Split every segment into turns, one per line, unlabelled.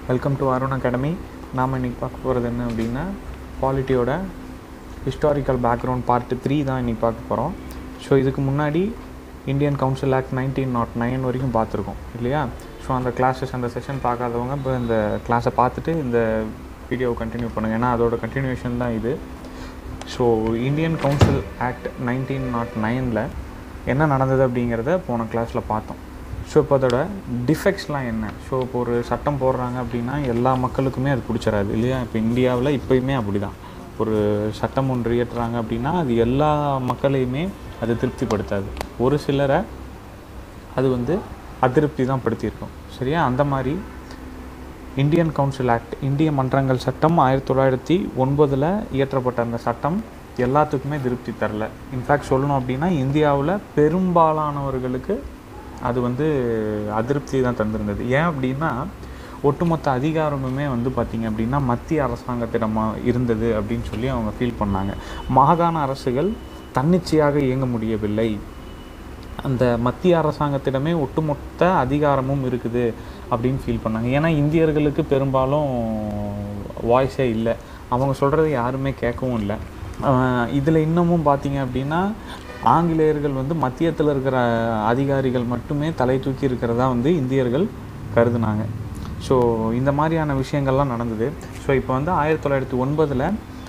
Welcome to Arun academy நாம் இன்றைக்கி பார்க்க போகிறது என்ன அப்படின்னா பாலிட்டியோட ஹிஸ்டாரிக்கல் பேக்ரவுண்ட் பார்ட் த்ரீ தான் இன்றைக்கி பார்க்க போகிறோம் ஸோ இதுக்கு முன்னாடி Indian council act nineteen naught nine வரைக்கும் பார்த்துருக்கோம் இல்லையா ஸோ அந்த கிளாஸஸ் அந்த செஷன் பார்க்காதவங்க இப்போ இந்த கிளாஸை பார்த்துட்டு இந்த வீடியோவை கண்டினியூ பண்ணுங்கள் ஏன்னா அதோட கண்டினியூஷன் தான் இது so Indian council act nineteen naught நைனில் என்ன நடந்தது அப்படிங்கிறத போன கிளாஸில் பார்த்தோம் ஸோ இப்போ அதோட டிஃபெக்ட்ஸ்லாம் என்ன ஸோ இப்போ ஒரு சட்டம் போடுறாங்க அப்படின்னா எல்லா மக்களுக்குமே அது பிடிச்சிடாது இல்லையா இப்போ இந்தியாவில் இப்போயுமே அப்படி தான் ஒரு சட்டம் ஒன்று இயற்றுறாங்க அப்படின்னா அது எல்லா மக்களையுமே அது திருப்திப்படுத்தாது ஒரு சிலரை அது வந்து அதிருப்தி தான் படுத்தியிருக்கும் சரியா அந்த மாதிரி இந்தியன் கவுன்சில் ஆக்ட் இந்திய மன்றங்கள் சட்டம் ஆயிரத்தி தொள்ளாயிரத்தி ஒன்பதில் இயற்றப்பட்ட அந்த சட்டம் எல்லாத்துக்குமே திருப்தி தரல இன்ஃபேக்ட் சொல்லணும் அப்படின்னா இந்தியாவில் பெரும்பாலானவர்களுக்கு அது வந்து அதிருப்தி தான் தந்திருந்தது ஏன் அப்படின்னா ஒட்டுமொத்த அதிகாரமுமே வந்து பார்த்திங்க அப்படின்னா மத்திய அரசாங்கத்திடமா இருந்தது அப்படின்னு சொல்லி அவங்க ஃபீல் பண்ணாங்க மாகாண அரசுகள் தன்னிச்சையாக இயங்க முடியவில்லை அந்த மத்திய அரசாங்கத்திடமே ஒட்டுமொத்த அதிகாரமும் இருக்குது அப்படின்னு ஃபீல் பண்ணாங்க ஏன்னா இந்தியர்களுக்கு பெரும்பாலும் வாய்ஸே இல்லை அவங்க சொல்கிறத யாருமே கேட்கவும் இல்லை இதில் இன்னமும் பார்த்தீங்க அப்படின்னா ஆங்கிலேயர்கள் வந்து மத்தியத்தில் இருக்கிற அதிகாரிகள் மட்டுமே தலை தூக்கி இருக்கிறதா வந்து இந்தியர்கள் கருதுனாங்க ஸோ இந்த மாதிரியான விஷயங்கள்லாம் நடந்தது ஸோ இப்போ வந்து ஆயிரத்தி தொள்ளாயிரத்தி ஒன்பதில்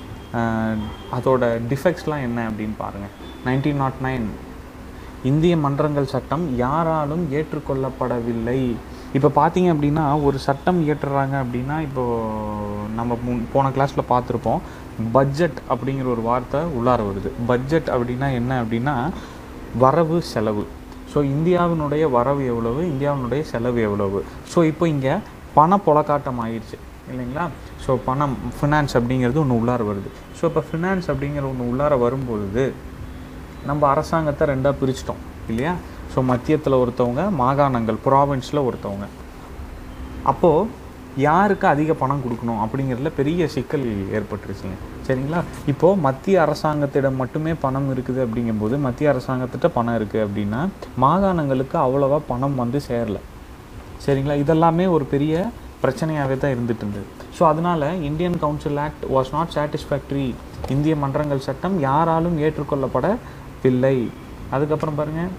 அதோட டிஃபெக்ட்ஸ்லாம் என்ன அப்படின்னு பாருங்கள் நைன்டீன் நாட் நைன் இந்திய மன்றங்கள் சட்டம் யாராலும் ஏற்றுக்கொள்ளப்படவில்லை இப்போ பார்த்தீங்க அப்படின்னா ஒரு சட்டம் இயற்றுறாங்க அப்படின்னா இப்போது நம்ம முன் போன கிளாஸில் பார்த்துருப்போம் பட்ஜெட் அப்படிங்கிற ஒரு வார்த்தை உள்ளார வருது பட்ஜெட் அப்படின்னா என்ன அப்படின்னா வரவு செலவு ஸோ இந்தியாவினுடைய வரவு எவ்வளவு இந்தியாவினுடைய செலவு எவ்வளவு ஸோ இப்போ இங்கே பண புழக்காட்டம் ஆயிடுச்சு இல்லைங்களா ஸோ பணம் ஃபினான்ஸ் அப்படிங்கிறது ஒன்று உள்ளார வருது ஸோ இப்போ ஃபினான்ஸ் அப்படிங்கிற ஒன்று உள்ளார வரும்பொழுது நம்ம அரசாங்கத்தை ரெண்டாக பிரிச்சிட்டோம் இல்லையா ஸோ மத்தியத்தில் ஒருத்தவங்க மாகாணங்கள் ப்ராவின்ஸில் ஒருத்தவங்க அப்போது யாருக்கு அதிக பணம் கொடுக்கணும் அப்படிங்கிறதுல பெரிய சிக்கல் ஏற்பட்டுருச்சுங்க சரிங்களா இப்போது மத்திய அரசாங்கத்திடம் மட்டுமே பணம் இருக்குது அப்படிங்கும்போது மத்திய அரசாங்கத்திட்ட பணம் இருக்குது அப்படின்னா மாகாணங்களுக்கு அவ்வளோவா பணம் வந்து சேரலை சரிங்களா இதெல்லாமே ஒரு பெரிய பிரச்சனையாகவே தான் இருந்துட்டு இருந்தது ஸோ அதனால் Indian council act was not satisfactory இந்திய மன்றங்கள் சட்டம் யாராலும் ஏற்றுக்கொள்ளப்படவில்லை அதுக்கப்புறம் பாருங்கள்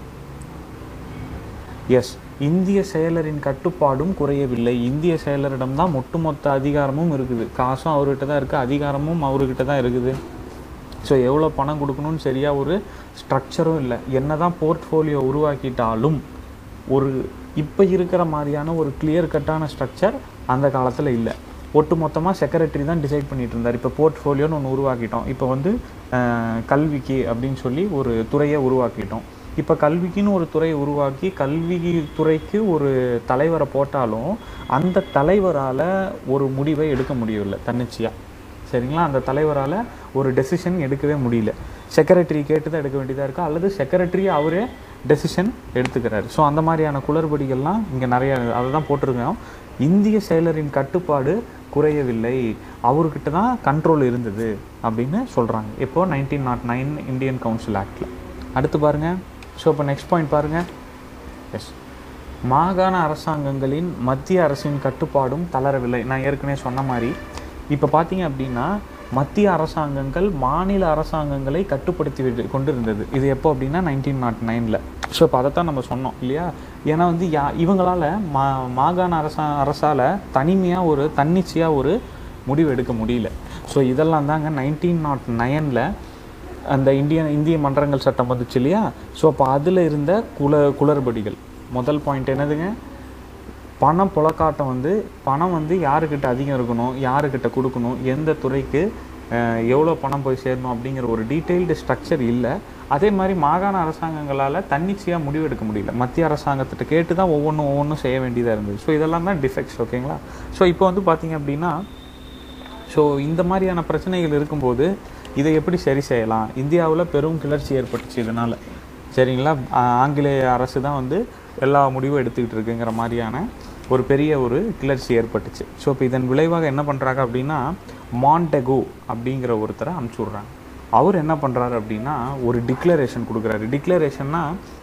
எஸ் இந்திய செயலரின் கட்டுப்பாடும் குறையவில்லை இந்திய செயலரிடம் தான் ஒட்டுமொத்த அதிகாரமும் இருக்குது காசும் அவர்கிட்ட தான் இருக்குது அதிகாரமும் அவர்கிட்ட தான் இருக்குது ஸோ எவ்வளோ பணம் கொடுக்கணும்னு சரியாக ஒரு ஸ்ட்ரக்சரும் இல்லை என்ன தான் போர்ட்ஃபோலியோ உருவாக்கிட்டாலும் ஒரு இப்போ இருக்கிற மாதிரியான ஒரு கிளியர் கட்டான ஸ்ட்ரக்சர் அந்த காலத்தில் இல்லை ஒட்டு மொத்தமாக செக்ரட்டரி தான் டிசைட் பண்ணிட்டு இருந்தார் இப்போ போர்ட்ஃபோலியோன்னு ஒன்று உருவாக்கிட்டோம் இப்போ வந்து கல்விக்கு அப்படின்னு சொல்லி ஒரு துறையை உருவாக்கிட்டோம் இப்போ கல்விக்குன்னு ஒரு துறையை உருவாக்கி கல்வி துறைக்கு ஒரு தலைவரை போட்டாலும் அந்த தலைவரால் ஒரு முடிவை எடுக்க முடியவில்லை தன்னிச்சையாக சரிங்களா அந்த தலைவரால் ஒரு டெசிஷன் எடுக்கவே முடியல செக்ரட்டரி கேட்டு தான் எடுக்க வேண்டியதாக இருக்குது அல்லது செக்ரட்டரி அவரே டெசிஷன் எடுத்துக்கிறாரு ஸோ அந்த மாதிரியான குளறுபடிகள்லாம் இங்கே நிறைய அதை தான் போட்டிருக்கோம் இந்திய செயலரின் கட்டுப்பாடு குறையவில்லை அவர்கிட்ட தான் கண்ட்ரோல் இருந்தது அப்படின்னு சொல்கிறாங்க இப்போது nineteen naught nine Indian council ஆக்டில் அடுத்து பாருங்கள் ஸோ இப்போ நெக்ஸ்ட் பாயிண்ட் பாருங்கள் எஸ் மாகாண அரசாங்கங்களின் மத்திய அரசின் கட்டுப்பாடும் தளரவில்லை நான் ஏற்கனவே சொன்ன மாதிரி இப்போ பார்த்தீங்க அப்படின்னா மத்திய அரசாங்கங்கள் மாநில அரசாங்கங்களை கட்டுப்படுத்தி விட்டு கொண்டு இருந்தது இது எப்போ அப்படின்னா நைன்டீன் நாட் நைனில் ஸோ இப்போ அதைத்தான் நம்ம சொன்னோம் இல்லையா ஏன்னா வந்து யா இவங்களால் மா மாகாண அரசா அரசால் தனிமையாக ஒரு தன்னிச்சையாக ஒரு முடிவு எடுக்க முடியல ஸோ இதெல்லாம் தாங்க நைன்டீன் நாட் நைனில் அந்த இந்தியன் இந்திய மன்றங்கள் சட்டம் வந்துச்சு இல்லையா ஸோ அப்போ அதில் இருந்த குல குளறுபடிகள் முதல் பாயிண்ட் என்னதுங்க பணம் புழக்காட்டம் வந்து பணம் வந்து யாருக்கிட்ட அதிகம் இருக்கணும் யாருக்கிட்ட கொடுக்கணும் எந்த துறைக்கு எவ்வளோ பணம் போய் சேரணும் அப்படிங்கிற ஒரு டீட்டெயில்டு ஸ்ட்ரக்சர் இல்லை அதே மாதிரி மாகாண அரசாங்கங்களால் தன்னிச்சையாக முடிவு எடுக்க முடியல மத்திய அரசாங்கத்திட்ட கேட்டு தான் ஒவ்வொன்றும் ஒவ்வொன்றும் செய்ய வேண்டியதாக இருந்தது ஸோ இதெல்லாம் தான் டிஃபெக்ட்ஸ் ஓகேங்களா ஸோ இப்போ வந்து பார்த்திங்க அப்படின்னா ஸோ இந்த மாதிரியான பிரச்சனைகள் இருக்கும்போது இதை எப்படி சரி செய்யலாம் இந்தியாவில் பெரும் கிளர்ச்சி ஏற்பட்டுச்சு இதனால் சரிங்களா ஆங்கிலேய அரசு தான் வந்து எல்லா முடிவும் எடுத்துக்கிட்டு இருக்குங்கிற மாதிரியான ஒரு பெரிய ஒரு கிளர்ச்சி ஏற்பட்டுச்சு ஸோ இப்போ இதன் விளைவாக என்ன பண்ணுறாங்க அப்படின்னா மாண்டெகோ அப்படிங்கிற ஒருத்தரை அனுப்பிச்சி விட்றாங்க அவர் என்ன பண்ணுறாரு அப்படின்னா ஒரு டிக்ளரேஷன் கொடுக்குறாரு டிக்ளரேஷன்னா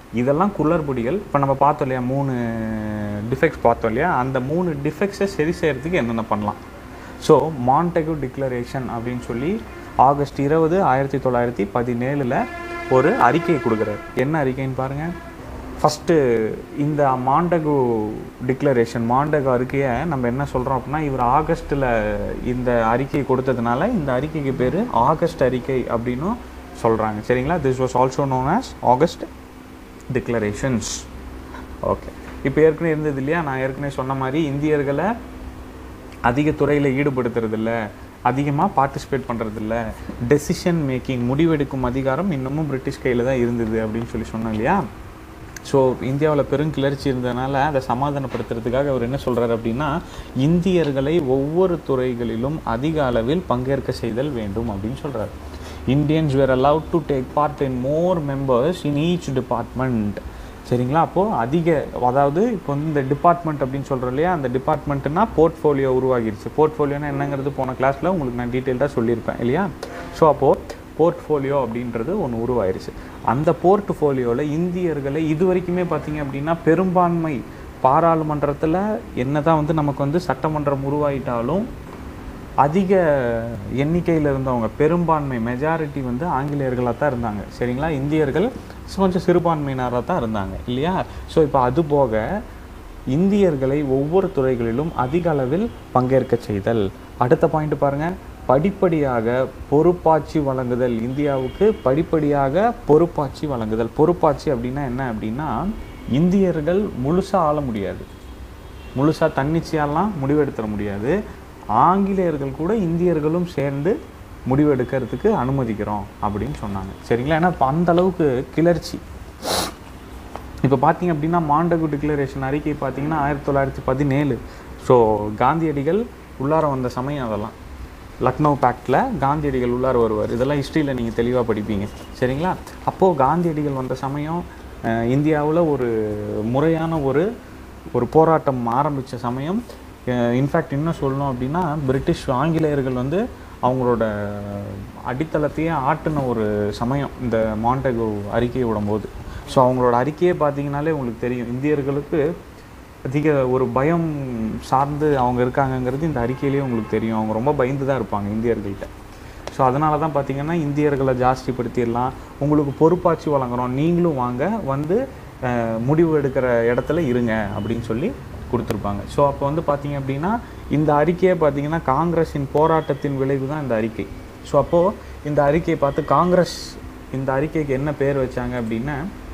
இதெல்லாம் குளறுபடிகள் இப்போ நம்ம பார்த்தோம் இல்லையா மூணு டிஃபெக்ட்ஸ் பார்த்தோம் இல்லையா அந்த மூணு டிஃபெக்ட்ஸை சரி செய்கிறதுக்கு என்னென்ன பண்ணலாம் ஸோ மாண்டெகு டிக்ளரேஷன் அப்படின்னு சொல்லி ஆகஸ்ட் இருபது ஆயிரத்தி தொள்ளாயிரத்தி பதினேழில் ஒரு அறிக்கை கொடுக்குறாரு என்ன அறிக்கைன்னு பாருங்கள் ஃபஸ்ட்டு இந்த மாண்டகு டிக்ளரேஷன் மாண்டகு அறிக்கையை நம்ம என்ன சொல்கிறோம் அப்படின்னா இவர் ஆகஸ்ட்டில் இந்த அறிக்கை கொடுத்ததுனால இந்த அறிக்கைக்கு பேர் ஆகஸ்ட் அறிக்கை அப்படின்னும் சொல்கிறாங்க சரிங்களா this was also known as August declarations okay இப்போ ஏற்கனவே இருந்தது இல்லையா நான் ஏற்கனவே சொன்ன மாதிரி இந்தியர்களை அதிக துறையில் ஈடுபடுத்துறதில்ல அதிகமாக பார்ட்டிசிபேட் பண்ணுறதில்ல டெசிஷன் மேக்கிங் முடிவெடுக்கும் அதிகாரம் இன்னமும் பிரிட்டிஷ் கையில் தான் இருந்தது அப்படின்னு சொல்லி சொன்னோம் இல்லையா ஸோ இந்தியாவில் பெருங்கிளர்ச்சி இருந்ததுனால அதை சமாதானப்படுத்துறதுக்காக அவர் என்ன சொல்கிறார் அப்படின்னா இந்தியர்களை ஒவ்வொரு துறைகளிலும் அதிக அளவில் பங்கேற்க செய்தல் வேண்டும் அப்படின்னு சொல்கிறார் Indians were allowed to take part in more members in each department சரிங்களா அப்போது அதிக அதாவது இப்போ வந்து இந்த டிபார்ட்மெண்ட் அப்படின்னு சொல்கிறோம் இல்லையா அந்த டிபார்ட்மெண்ட்னா போர்ட்ஃபோலியோ உருவாகிருச்சு போர்ட்ஃபோலியோனா என்னங்கிறது போன கிளாஸில் உங்களுக்கு நான் டீட்டெயில்டாக சொல்லியிருப்பேன் இல்லையா ஸோ அப்போது போர்ட்ஃபோலியோ அப்படின்றது ஒன்று உருவாயிருச்சு அந்த போர்ட்ஃபோலியோவில் இந்தியர்களை இது வரைக்குமே பார்த்தீங்க அப்படின்னா பெரும்பான்மை பாராளுமன்றத்தில் என்ன தான் வந்து நமக்கு வந்து சட்டமன்றம் உருவாயிட்டாலும் அதிக எண்ணிக்கையில் இருந்தவங்க பெரும்பான்மை மெஜாரிட்டி வந்து ஆங்கிலேயர்களாக தான் இருந்தாங்க சரிங்களா இந்தியர்கள் கொஞ்சம் சிறுபான்மையினராக தான் இருந்தாங்க இல்லையா ஸோ இப்போ அது போக இந்தியர்களை ஒவ்வொரு துறைகளிலும் அதிக அளவில் பங்கேற்க செய்தல் அடுத்த பாயிண்ட் பாருங்கள் படிப்படியாக பொறுப்பாட்சி வழங்குதல் இந்தியாவுக்கு படிப்படியாக பொறுப்பாட்சி வழங்குதல் பொறுப்பாட்சி அப்படின்னா என்ன அப்படின்னா இந்தியர்கள் முழுசாக ஆள முடியாது முழுசாக தன்னிச்சையாலாம் முடிவெடுத்துட முடியாது ஆங்கிலேயர்கள் கூட இந்தியர்களும் சேர்ந்து முடிவெடுக்கிறதுக்கு அனுமதிக்கிறோம் அப்படின்னு சொன்னாங்க சரிங்களா ஏன்னா இப்போ அந்த அளவுக்கு கிளர்ச்சி இப்போ பார்த்தீங்க அப்படின்னா மாண்டகு டிக்ளரேஷன் அறிக்கை பார்த்தீங்கன்னா ஆயிரத்தி தொள்ளாயிரத்தி பதினேழு ஸோ காந்தியடிகள் உள்ளார வந்த சமயம் அதெல்லாம் லக்னோ பேக்டில் காந்தியடிகள் உள்ளார வருவார் இதெல்லாம் ஹிஸ்ட்ரியில் நீங்கள் தெளிவாக படிப்பீங்க சரிங்களா அப்போது காந்தியடிகள் வந்த சமயம் இந்தியாவில் ஒரு முறையான ஒரு ஒரு போராட்டம் ஆரம்பித்த சமயம் இன்ஃபேக்ட் இன்னும் சொல்லணும் அப்படின்னா பிரிட்டிஷ் ஆங்கிலேயர்கள் வந்து அவங்களோட அடித்தளத்தையே ஆட்டின ஒரு சமயம் இந்த மாண்டகு அறிக்கையை விடும்போது ஸோ அவங்களோட அறிக்கையே பார்த்தீங்கனாலே உங்களுக்கு தெரியும் இந்தியர்களுக்கு அதிக ஒரு பயம் சார்ந்து அவங்க இருக்காங்கங்கிறது இந்த அறிக்கையிலேயே உங்களுக்கு தெரியும் அவங்க ரொம்ப பயந்து தான் இருப்பாங்க இந்தியர்கள்ட்ட ஸோ அதனால தான் பார்த்தீங்கன்னா இந்தியர்களை ஜாஸ்திப்படுத்திடலாம் உங்களுக்கு பொறுப்பாட்சி வழங்குறோம் நீங்களும் வாங்க வந்து அஹ், முடிவு எடுக்கிற இடத்துல இருங்க அப்படின்னு சொல்லி கொடுத்துருப்பாங்க ஸோ அப்போ வந்து பார்த்தீங்க அப்படின்னா இந்த அறிக்கையை பார்த்தீங்கன்னா காங்கிரஸின் போராட்டத்தின் விளைவு தான் இந்த அறிக்கை ஸோ அப்போது இந்த அறிக்கையை பார்த்து காங்கிரஸ் இந்த அறிக்கைக்கு என்ன பேர் வச்சாங்க அப்படின்னா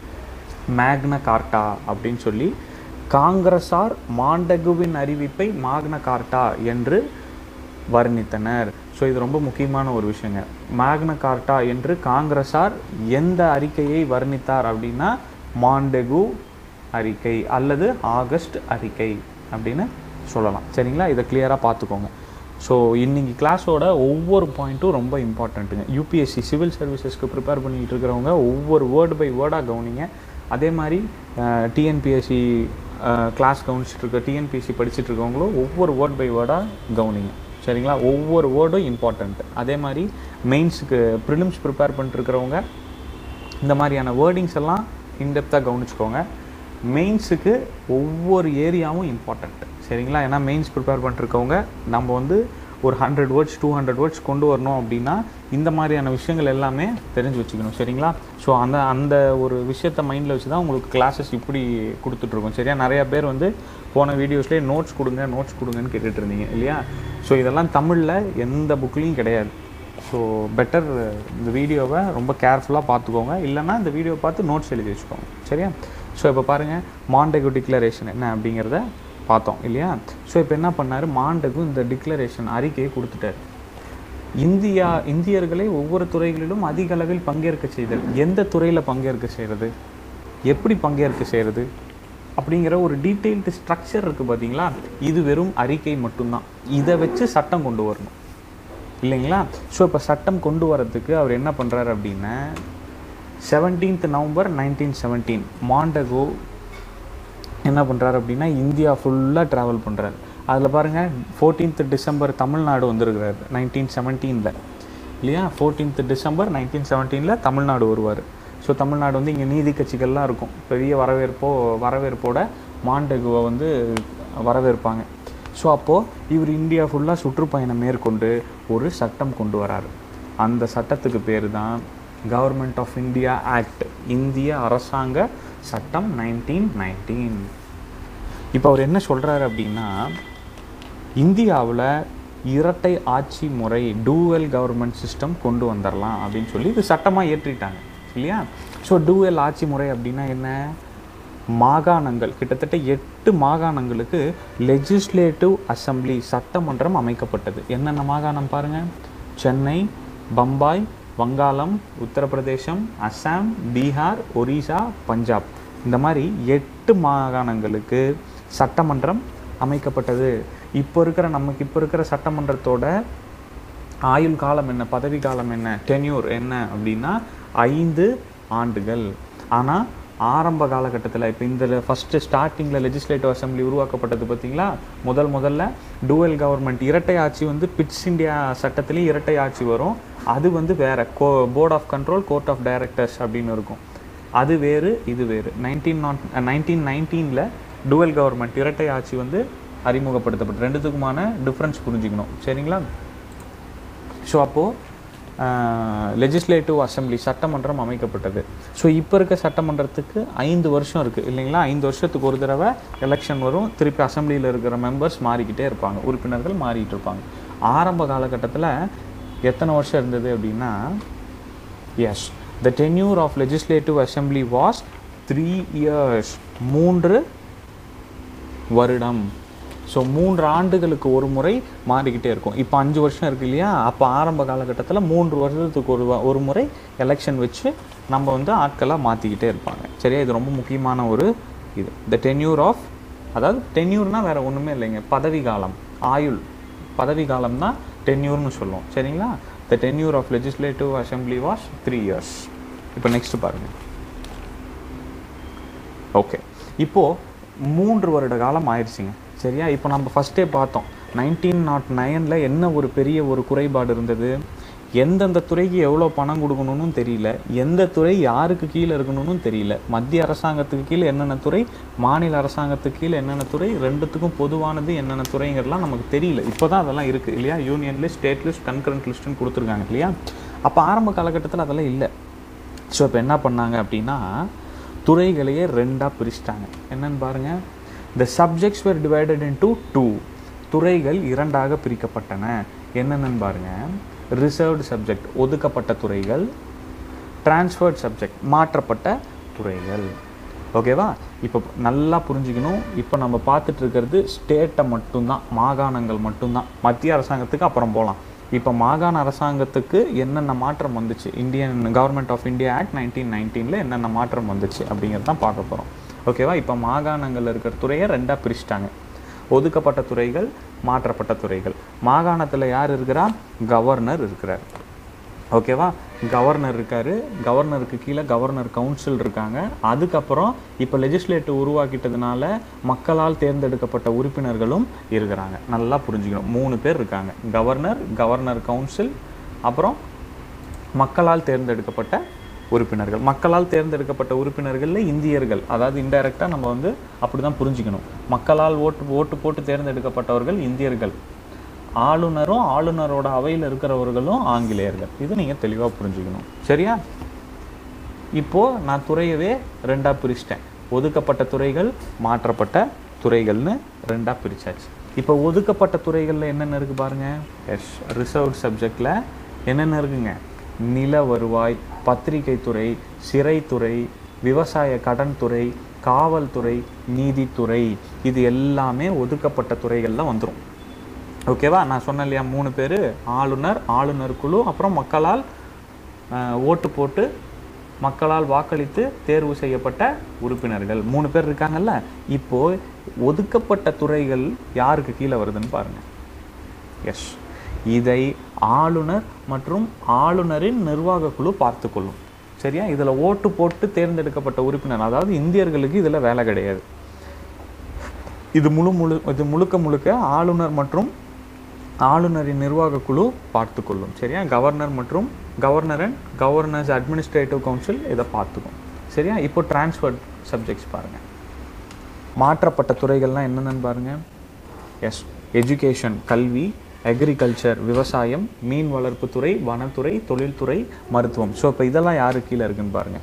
மேக்ன கார்ட்டா அப்படின்னு சொல்லி காங்கிரஸார் மாண்டகுவின் அறிவிப்பை மாக்ன கார்ட்டா என்று வர்ணித்தனர் ஸோ இது ரொம்ப முக்கியமான ஒரு விஷயங்க மேக்ன கார்ட்டா என்று காங்கிரஸார் எந்த அறிக்கையை வர்ணித்தார் அப்படின்னா மாண்டகு அறிக்கை அல்லது ஆகஸ்ட் அறிக்கை அப்படின்னு சொல்லலாம் சரிங்களா இதை கிளியராக பார்த்துக்கோங்க ஸோ இன்னைக்கு கிளாஸோட ஒவ்வொரு பாயிண்ட்டும் ரொம்ப இம்பார்ட்டண்ட்டுங்க யூபிஎஸ்சி சிவில் சர்வீசஸ்க்கு ப்ரிப்பேர் பண்ணிக்கிட்டு இருக்கிறவங்க ஒவ்வொரு வேர்டு பை வேர்டாக கவனிங்க அதே மாதிரி டிஎன்பிஎஸ்சி கிளாஸ் கவனிச்சிட்டு இருக்க டிஎன்பிஎஸ்சி படிச்சுட்டு இருக்கவங்களும் ஒவ்வொரு வேர்ட் பை வேர்டாக கவனிங்க சரிங்களா ஒவ்வொரு வேர்டும் இம்பார்ட்டண்ட் அதே மாதிரி மெயின்ஸுக்கு ப்ரிலிம்ஸ் ப்ரிப்பேர் பண்ணிட்டுருக்கிறவங்க இந்த மாதிரியான வேர்டிங்ஸ் எல்லாம் இன்டெப்த்தாக கவனிச்சுக்கோங்க மெயின்ஸுக்கு ஒவ்வொரு ஏரியாவும் இம்பார்ட்டண்ட் சரிங்களா ஏன்னா மெயின்ஸ் ப்ரிப்பேர் பண்ணிருக்கவங்க நம்ம வந்து ஒரு hundred words two hundred words கொண்டு வரணும் அப்படின்னா இந்த மாதிரியான விஷயங்கள் எல்லாமே தெரிஞ்சு வச்சுக்கணும் சரிங்களா ஸோ அந்த அந்த ஒரு விஷயத்த மைண்டில் வச்சு தான் உங்களுக்கு கிளாஸஸ் இப்படி கொடுத்துட்ருக்கோம் சரியா நிறையா பேர் வந்து போன வீடியோஸ்லேயே நோட்ஸ் கொடுங்க நோட்ஸ் கொடுங்கன்னு கேட்டுட்டு இருந்தீங்க இல்லையா ஸோ இதெல்லாம் தமிழில் எந்த புக்லேயும் கிடையாது ஸோ பெட்டர் இந்த வீடியோவை ரொம்ப கேர்ஃபுல்லாக பார்த்துக்கோங்க இல்லைன்னா இந்த வீடியோவை பார்த்து நோட்ஸ் எழுதி வச்சுக்கோங்க சரியா ஸோ இப்போ பாருங்கள் மாண்டகு டிக்ளரேஷன் என்ன அப்படிங்கிறத பார்த்தோம் இல்லையா ஸோ இப்போ என்ன பண்ணார் மாண்டகு இந்த டிக்ளரேஷன் அறிக்கையை கொடுத்துட்டார் இந்தியா இந்தியர்களை ஒவ்வொரு துறைகளிலும் அதிக அளவில் பங்கேற்க செய்தல் எந்த துறையில் பங்கேற்க செய்கிறது எப்படி பங்கேற்க செய்கிறது அப்படிங்கிற ஒரு டீட்டெயில்டு ஸ்ட்ரக்சர் இருக்குது பார்த்தீங்களா இது வெறும் அறிக்கை மட்டும்தான் இதை வச்சு சட்டம் கொண்டு வரணும் இல்லைங்களா ஸோ இப்போ சட்டம் கொண்டு வரதுக்கு அவர் என்ன பண்ணுறாரு அப்படின்னா seventeenth November nineteen seventeen Montagu என்ன பண்ணுறாரு அப்படின்னா இந்தியா ஃபுல்லாக ட்ராவல் பண்ணுறாரு அதில் பாருங்கள் ஃபோர்டீன்த் டிசம்பர் தமிழ்நாடு வந்திருக்கிறாரு நைன்டீன் செவன்டீனில் இல்லையா ஃபோர்டீன்த் டிசம்பர் நைன்டீன் செவன்டீனில் தமிழ்நாடு வருவார் ஸோ தமிழ்நாடு வந்து இங்கே நீதி கட்சிகள்லாம் இருக்கும் பெரிய வரவேற்போ வரவேற்போட மாண்டகுவை வந்து வரவேற்பாங்க ஸோ அப்போது இவர் இந்தியா ஃபுல்லாக சுற்றுப்பயணம் மேற்கொண்டு ஒரு சட்டம் கொண்டு வராரு அந்த சட்டத்துக்கு பேர் தான் கவர்மெண்ட் ஆஃப் இந்தியா ஆக்ட் இந்திய அரசாங்க சட்டம் நைன்டீன் நைன்டீன் இப்போ அவர் என்ன சொல்கிறாரு அப்படின்னா இந்தியாவில் இரட்டை ஆட்சி முறை டூவல் கவர்மெண்ட் சிஸ்டம் கொண்டு வந்துடலாம் அப்படின்னு சொல்லி இது சட்டமாக ஏற்றிட்டாங்க இல்லையா ஸோ டூவல் ஆட்சி முறை அப்படின்னா என்ன மாகாணங்கள் கிட்டத்தட்ட எட்டு மாகாணங்களுக்கு லெஜிஸ்லேட்டிவ் அசம்பிளி சட்டமன்றம் அமைக்கப்பட்டது என்னென்ன மாகாணம் பாருங்கள் சென்னை பம்பாய் வங்காளம் உத்தரப்பிரதேசம் அஸ்ஸாம் பீகார் ஒரிசா பஞ்சாப் இந்த மாதிரி எட்டு மாகாணங்களுக்கு சட்டமன்றம் அமைக்கப்பட்டது இப்போ இருக்கிற நமக்கு இப்போ இருக்கிற சட்டமன்றத்தோட ஆயுள் காலம் என்ன பதவி காலம் என்ன டென்யூர் என்ன அப்படின்னா ஐந்து ஆண்டுகள் ஆனால் ஆரம்ப காலகட்டத்தில் இப்போ இந்த ஃபஸ்ட்டு ஸ்டார்டிங்கில் லெஜிஸ்லேட்டிவ் அசம்பிளி உருவாக்கப்பட்டது பார்த்தீங்களா முதல் முதல்ல டூவல் கவர்மெண்ட் இரட்டை ஆட்சி வந்து பிட்ஸ் இந்தியா சட்டத்திலையும் இரட்டை ஆட்சி வரும் அது வந்து வேற கோ board of control court of directors அப்படின்னு இருக்கும் அது வேறு இது வேறு நைன்டீன் நாட் நைன்டீன் நைன்டீனில் டுவல் கவர்மெண்ட் இரட்டை ஆட்சி வந்து அறிமுகப்படுத்தப்பட்டு ரெண்டுத்துக்குமான டிஃப்ரென்ஸ் புரிஞ்சுக்கணும் சரிங்களா ஸோ அப்போது லெஜிஸ்லேட்டிவ் அசம்பிளி சட்டமன்றம் அமைக்கப்பட்டது ஸோ இப்போ இருக்க சட்டமன்றத்துக்கு ஐந்து வருஷம் இருக்குது இல்லைங்களா ஐந்து வருஷத்துக்கு ஒரு தடவை எலெக்ஷன் வரும் திருப்பி அசம்பிளியில் இருக்கிற மெம்பர்ஸ் மாறிக்கிட்டே இருப்பாங்க உறுப்பினர்கள் மாறிட்டு இருப்பாங்க ஆரம்ப காலகட்டத்தில் எத்தனை வருஷம் இருந்தது அப்படின்னா yes the tenure of legislative assembly was three years மூன்று வருடம் ஸோ மூன்று ஆண்டுகளுக்கு ஒரு முறை மாறிக்கிட்டே இருக்கும் இப்போ அஞ்சு வருஷம் இருக்கு இல்லையா அப்போ ஆரம்ப காலகட்டத்தில் மூன்று வருஷத்துக்கு ஒரு வ- ஒரு முறை எலெக்ஷன் வச்சு நம்ம வந்து ஆட்களாக மாற்றிக்கிட்டே இருப்பாங்க சரியா இது ரொம்ப முக்கியமான ஒரு இது த டென்யூர் ஆஃப் அதாவது டென்யூர்னால் வேறு ஒன்றுமே இல்லைங்க பதவி காலம் ஆயுள் பதவி காலம் தான் டென்யூர்னு சொல்லுவோம் சரிங்களா the tenure of legislative assembly was three years இப்போ நெக்ஸ்ட் பாருங்கள் ஓகே இப்போது மூன்று வருட காலம் ஆயிடுச்சுங்க சரியா இப்போ நம்ம ஃபஸ்ட்டே பார்த்தோம் நைன்டீன் நாட் நைனில் என்ன ஒரு பெரிய ஒரு குறைபாடு இருந்தது எந்தெந்த துறைக்கு எவ்வளோ பணம் கொடுக்கணும்னு தெரியல எந்த துறை யாருக்கு கீழே இருக்கணும்னு தெரியல மத்திய அரசாங்கத்துக்கு கீழே என்னென்ன துறை மாநில அரசாங்கத்துக்கு கீழே என்னென்ன துறை ரெண்டுத்துக்கும் பொதுவானது என்னென்ன துறைங்கிறதுலாம் நமக்கு தெரியல இப்போ தான் அதெல்லாம் இருக்குது இல்லையா union list state list concurrent லிஸ்ட்டுன்னு கொடுத்துருக்காங்க இல்லையா அப்போ ஆரம்ப காலகட்டத்தில் அதெல்லாம் இல்லை ஸோ இப்போ என்ன பண்ணாங்க அப்படின்னா துறைகளையே ரெண்டாக பிரிச்சிட்டாங்க என்னன்னு பாருங்க the subjects were divided into two துறைகள் இரண்டாக பிரிக்கப்பட்டன என்னென்னு பாருங்க ரிசர்வ்டு சப்ஜெக்ட் ஒதுக்கப்பட்ட துறைகள் டிரான்ஸ்ஃபர்ட் சப்ஜெக்ட் மாற்றப்பட்ட துறைகள் ஓகேவா இப்போ நல்லா புரிஞ்சுக்கணும் இப்போ நம்ம பார்த்துட்டு இருக்கிறது ஸ்டேட்டை மட்டும்தான் மாகாணங்கள் மட்டும்தான் மத்திய அரசாங்கத்துக்கு அப்புறம் போகலாம் இப்போ மாகாண அரசாங்கத்துக்கு என்னென்ன மாற்றம் வந்துச்சு Indian government of India act nineteen நைன்டீனில் என்னென்ன மாற்றம் வந்துச்சு அப்படிங்கிறது தான் பார்க்க போகிறோம் ஓகேவா இப்போ மாகாணங்கள் இருக்கிற துறையை ரெண்டாக பிரிச்சிட்டாங்க ஒதுக்கப்பட்ட துறைகள் மாற்றப்பட்ட துறைகள் மாகாணத்தில் யார் இருக்கிறா கவர்னர் இருக்கிறார் ஓகேவா கவர்னர் இருக்காரு கவர்னருக்கு கீழே கவர்னர் கவுன்சில் இருக்காங்க அதுக்கப்புறம் இப்போ லெஜிஸ்லேட்டிவ் உருவாக்கிட்டதுனால மக்களால் தேர்ந்தெடுக்கப்பட்ட உறுப்பினர்களும் இருக்கிறாங்க நல்லா புரிஞ்சுக்கணும் மூணு பேர் இருக்காங்க கவர்னர் கவர்னர் கவுன்சில் அப்புறம் மக்களால் தேர்ந்தெடுக்கப்பட்ட உறுப்பினர்கள் மக்களால் தேர்ந்தெடுக்கப்பட்ட உறுப்பினர்களில் இந்தியர்கள் அதாவது இன்டைரக்டாக நம்ம வந்து அப்படி தான் புரிஞ்சுக்கணும் மக்களால் ஓட்டு ஓட்டு போட்டு தேர்ந்தெடுக்கப்பட்டவர்கள் இந்தியர்கள் ஆளுநரும் ஆளுநரோட அவையில் இருக்கிறவர்களும் ஆங்கிலேயர்கள் இது நீங்கள் தெளிவாக புரிஞ்சுக்கணும் சரியா இப்போது நான் துறையவே ரெண்டாக பிரிச்சிட்டேன் ஒதுக்கப்பட்ட துறைகள் மாற்றப்பட்ட துறைகள்னு ரெண்டாக பிரிச்சாச்சு இப்போ ஒதுக்கப்பட்ட துறைகளில் என்னென்ன இருக்குது பாருங்கள் எஸ் ரிசர்வ் சப்ஜெக்டில் என்னென்ன இருக்குங்க நில வருவாய் பத்திரிகை துறை சிறைத்துறை விவசாய கடன் துறை காவல்துறை நீதித்துறை இது எல்லாமே ஒதுக்கப்பட்ட துறைகளில் வந்துடும் ஓகேவா நான் சொன்னேன் இல்லையா மூணு பேர் ஆளுநர் ஆளுநர் குழு அப்புறம் மக்களால் அஹ், ஓட்டு போட்டு மக்களால் வாக்களித்து தேர்வு செய்யப்பட்ட உறுப்பினர்கள் மூணு பேர் இருக்காங்கல்ல இப்போ ஒதுக்கப்பட்ட துறைகள் யாருக்கு கீழே வருதுன்னு பாருங்க எஸ் இதை ஆளுநர் மற்றும் ஆளுநரின் நிர்வாக குழு பார்த்துக்கொள்ளும் சரியா இதில் ஓட்டு போட்டு தேர்ந்தெடுக்கப்பட்ட உறுப்பினர் அதாவது இந்தியர்களுக்கு இதில் வேலை கிடையாது இது முழு முழு இது முழுக்க முழுக்க ஆளுநர் மற்றும் ஆளுநரின் நிர்வாக குழு பார்த்துக்கொள்ளும் சரியா கவர்னர் மற்றும் governor and governors administrative council இதை பார்த்துக்கும் சரியா இப்போ ட்ரான்ஸ்ஃபர்ட் சப்ஜெக்ட்ஸ் பாருங்கள் மாற்றப்பட்ட துறைகள்லாம் என்னென்னு பாருங்கள் எஸ் எஜுகேஷன் கல்வி அக்ரிகல்ச்சர் விவசாயம் மீன் வளர்ப்புத்துறை வனத்துறை தொழில்துறை மருத்துவம் ஸோ இப்போ இதெல்லாம் யாரு கீழே இருக்குன்னு பாருங்கள்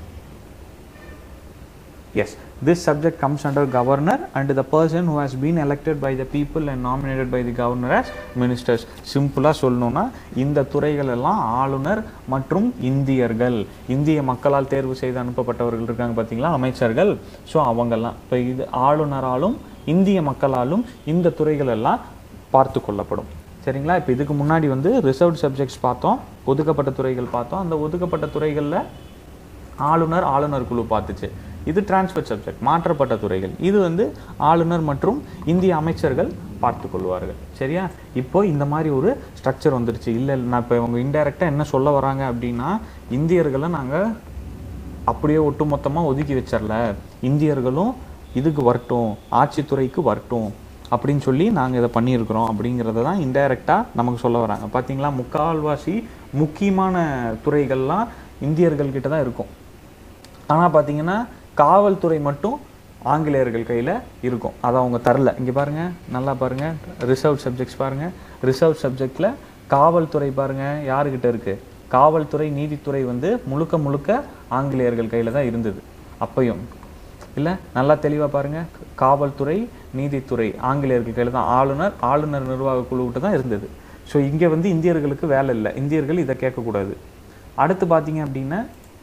yes this subject comes under governor and the person who has been elected by the people and nominated by the governor as ministers சிம்பிளாக சொல்லணும்னா இந்த துறைகள் எல்லாம் ஆளுநர் மற்றும் இந்தியர்கள் இந்திய மக்களால் தேர்வு செய்து அனுப்பப்பட்டவர்கள் இருக்காங்க பார்த்தீங்களா அமைச்சர்கள் ஸோ அவங்கெல்லாம் இப்போ இது ஆளுநராலும் இந்திய மக்களாலும் இந்த துறைகள் எல்லாம் பார்த்து கொள்ளப்படும் சரிங்களா இப்போ இதுக்கு முன்னாடி வந்து ரிசர்வ்ட் சப்ஜெக்ட்ஸ் பார்த்தோம் ஒதுக்கப்பட்ட துறைகள் பார்த்தோம் அந்த ஒதுக்கப்பட்ட துறைகளில் ஆளுநர் ஆளுநர் குழு பார்த்துச்சு இது டிரான்ஸ்ஃபர் சப்ஜெக்ட் மாற்றப்பட்ட துறைகள் இது வந்து ஆளுநர் மற்றும் இந்திய அமைச்சர்கள் பார்த்து கொள்வார்கள் சரியா இப்போ இந்த மாதிரி ஒரு ஸ்ட்ரக்சர் வந்துருச்சு இல்லை நான் இப்போ இவங்க இன்டைரக்டாக என்ன சொல்ல வராங்க அப்படின்னா இந்தியர்களை நாங்கள் அப்படியே ஒட்டுமொத்தமாக ஒதுக்கி வச்சிடல இந்தியர்களும் இதுக்கு வரட்டும் ஆட்சித்துறைக்கு வரட்டும் அப்படின்னு சொல்லி நாங்கள் இதை பண்ணியிருக்கிறோம் அப்படிங்கிறத தான் இன்டைரக்டாக நமக்கு சொல்ல வராங்க பார்த்தீங்களா முக்கால்வாசி முக்கியமான துறைகள்லாம் இந்தியர்கள் கிட்ட தான் இருக்கும் ஆனால் பார்த்தீங்கன்னா காவல்துறை மட்டும் ஆங்கிலேயர்கள் கையில் இருக்கும் அதை அவங்க தரல இங்கே பாருங்கள் நல்லா பாருங்கள் ரிசர்வ் சப்ஜெக்ட்ஸ் பாருங்கள் ரிசர்வ் சப்ஜெக்டில் காவல்துறை பாருங்கள் யாருக்கிட்ட இருக்குது காவல்துறை நீதித்துறை வந்து முழுக்க முழுக்க ஆங்கிலேயர்கள் கையில் தான் இருந்தது அப்பையும் இல்லை நல்லா தெளிவாக பாருங்கள் காவல்துறை நீதித்துறை ஆங்கிலேயர்கள் கையில் தான் ஆளுநர் ஆளுநர் நிர்வாக குழுவிட்டு தான் இருந்தது ஸோ இங்கே வந்து இந்தியர்களுக்கு வேலை இல்லை இந்தியர்கள் இதை கேட்கக்கூடாது அடுத்து பார்த்தீங்க அப்படின்னா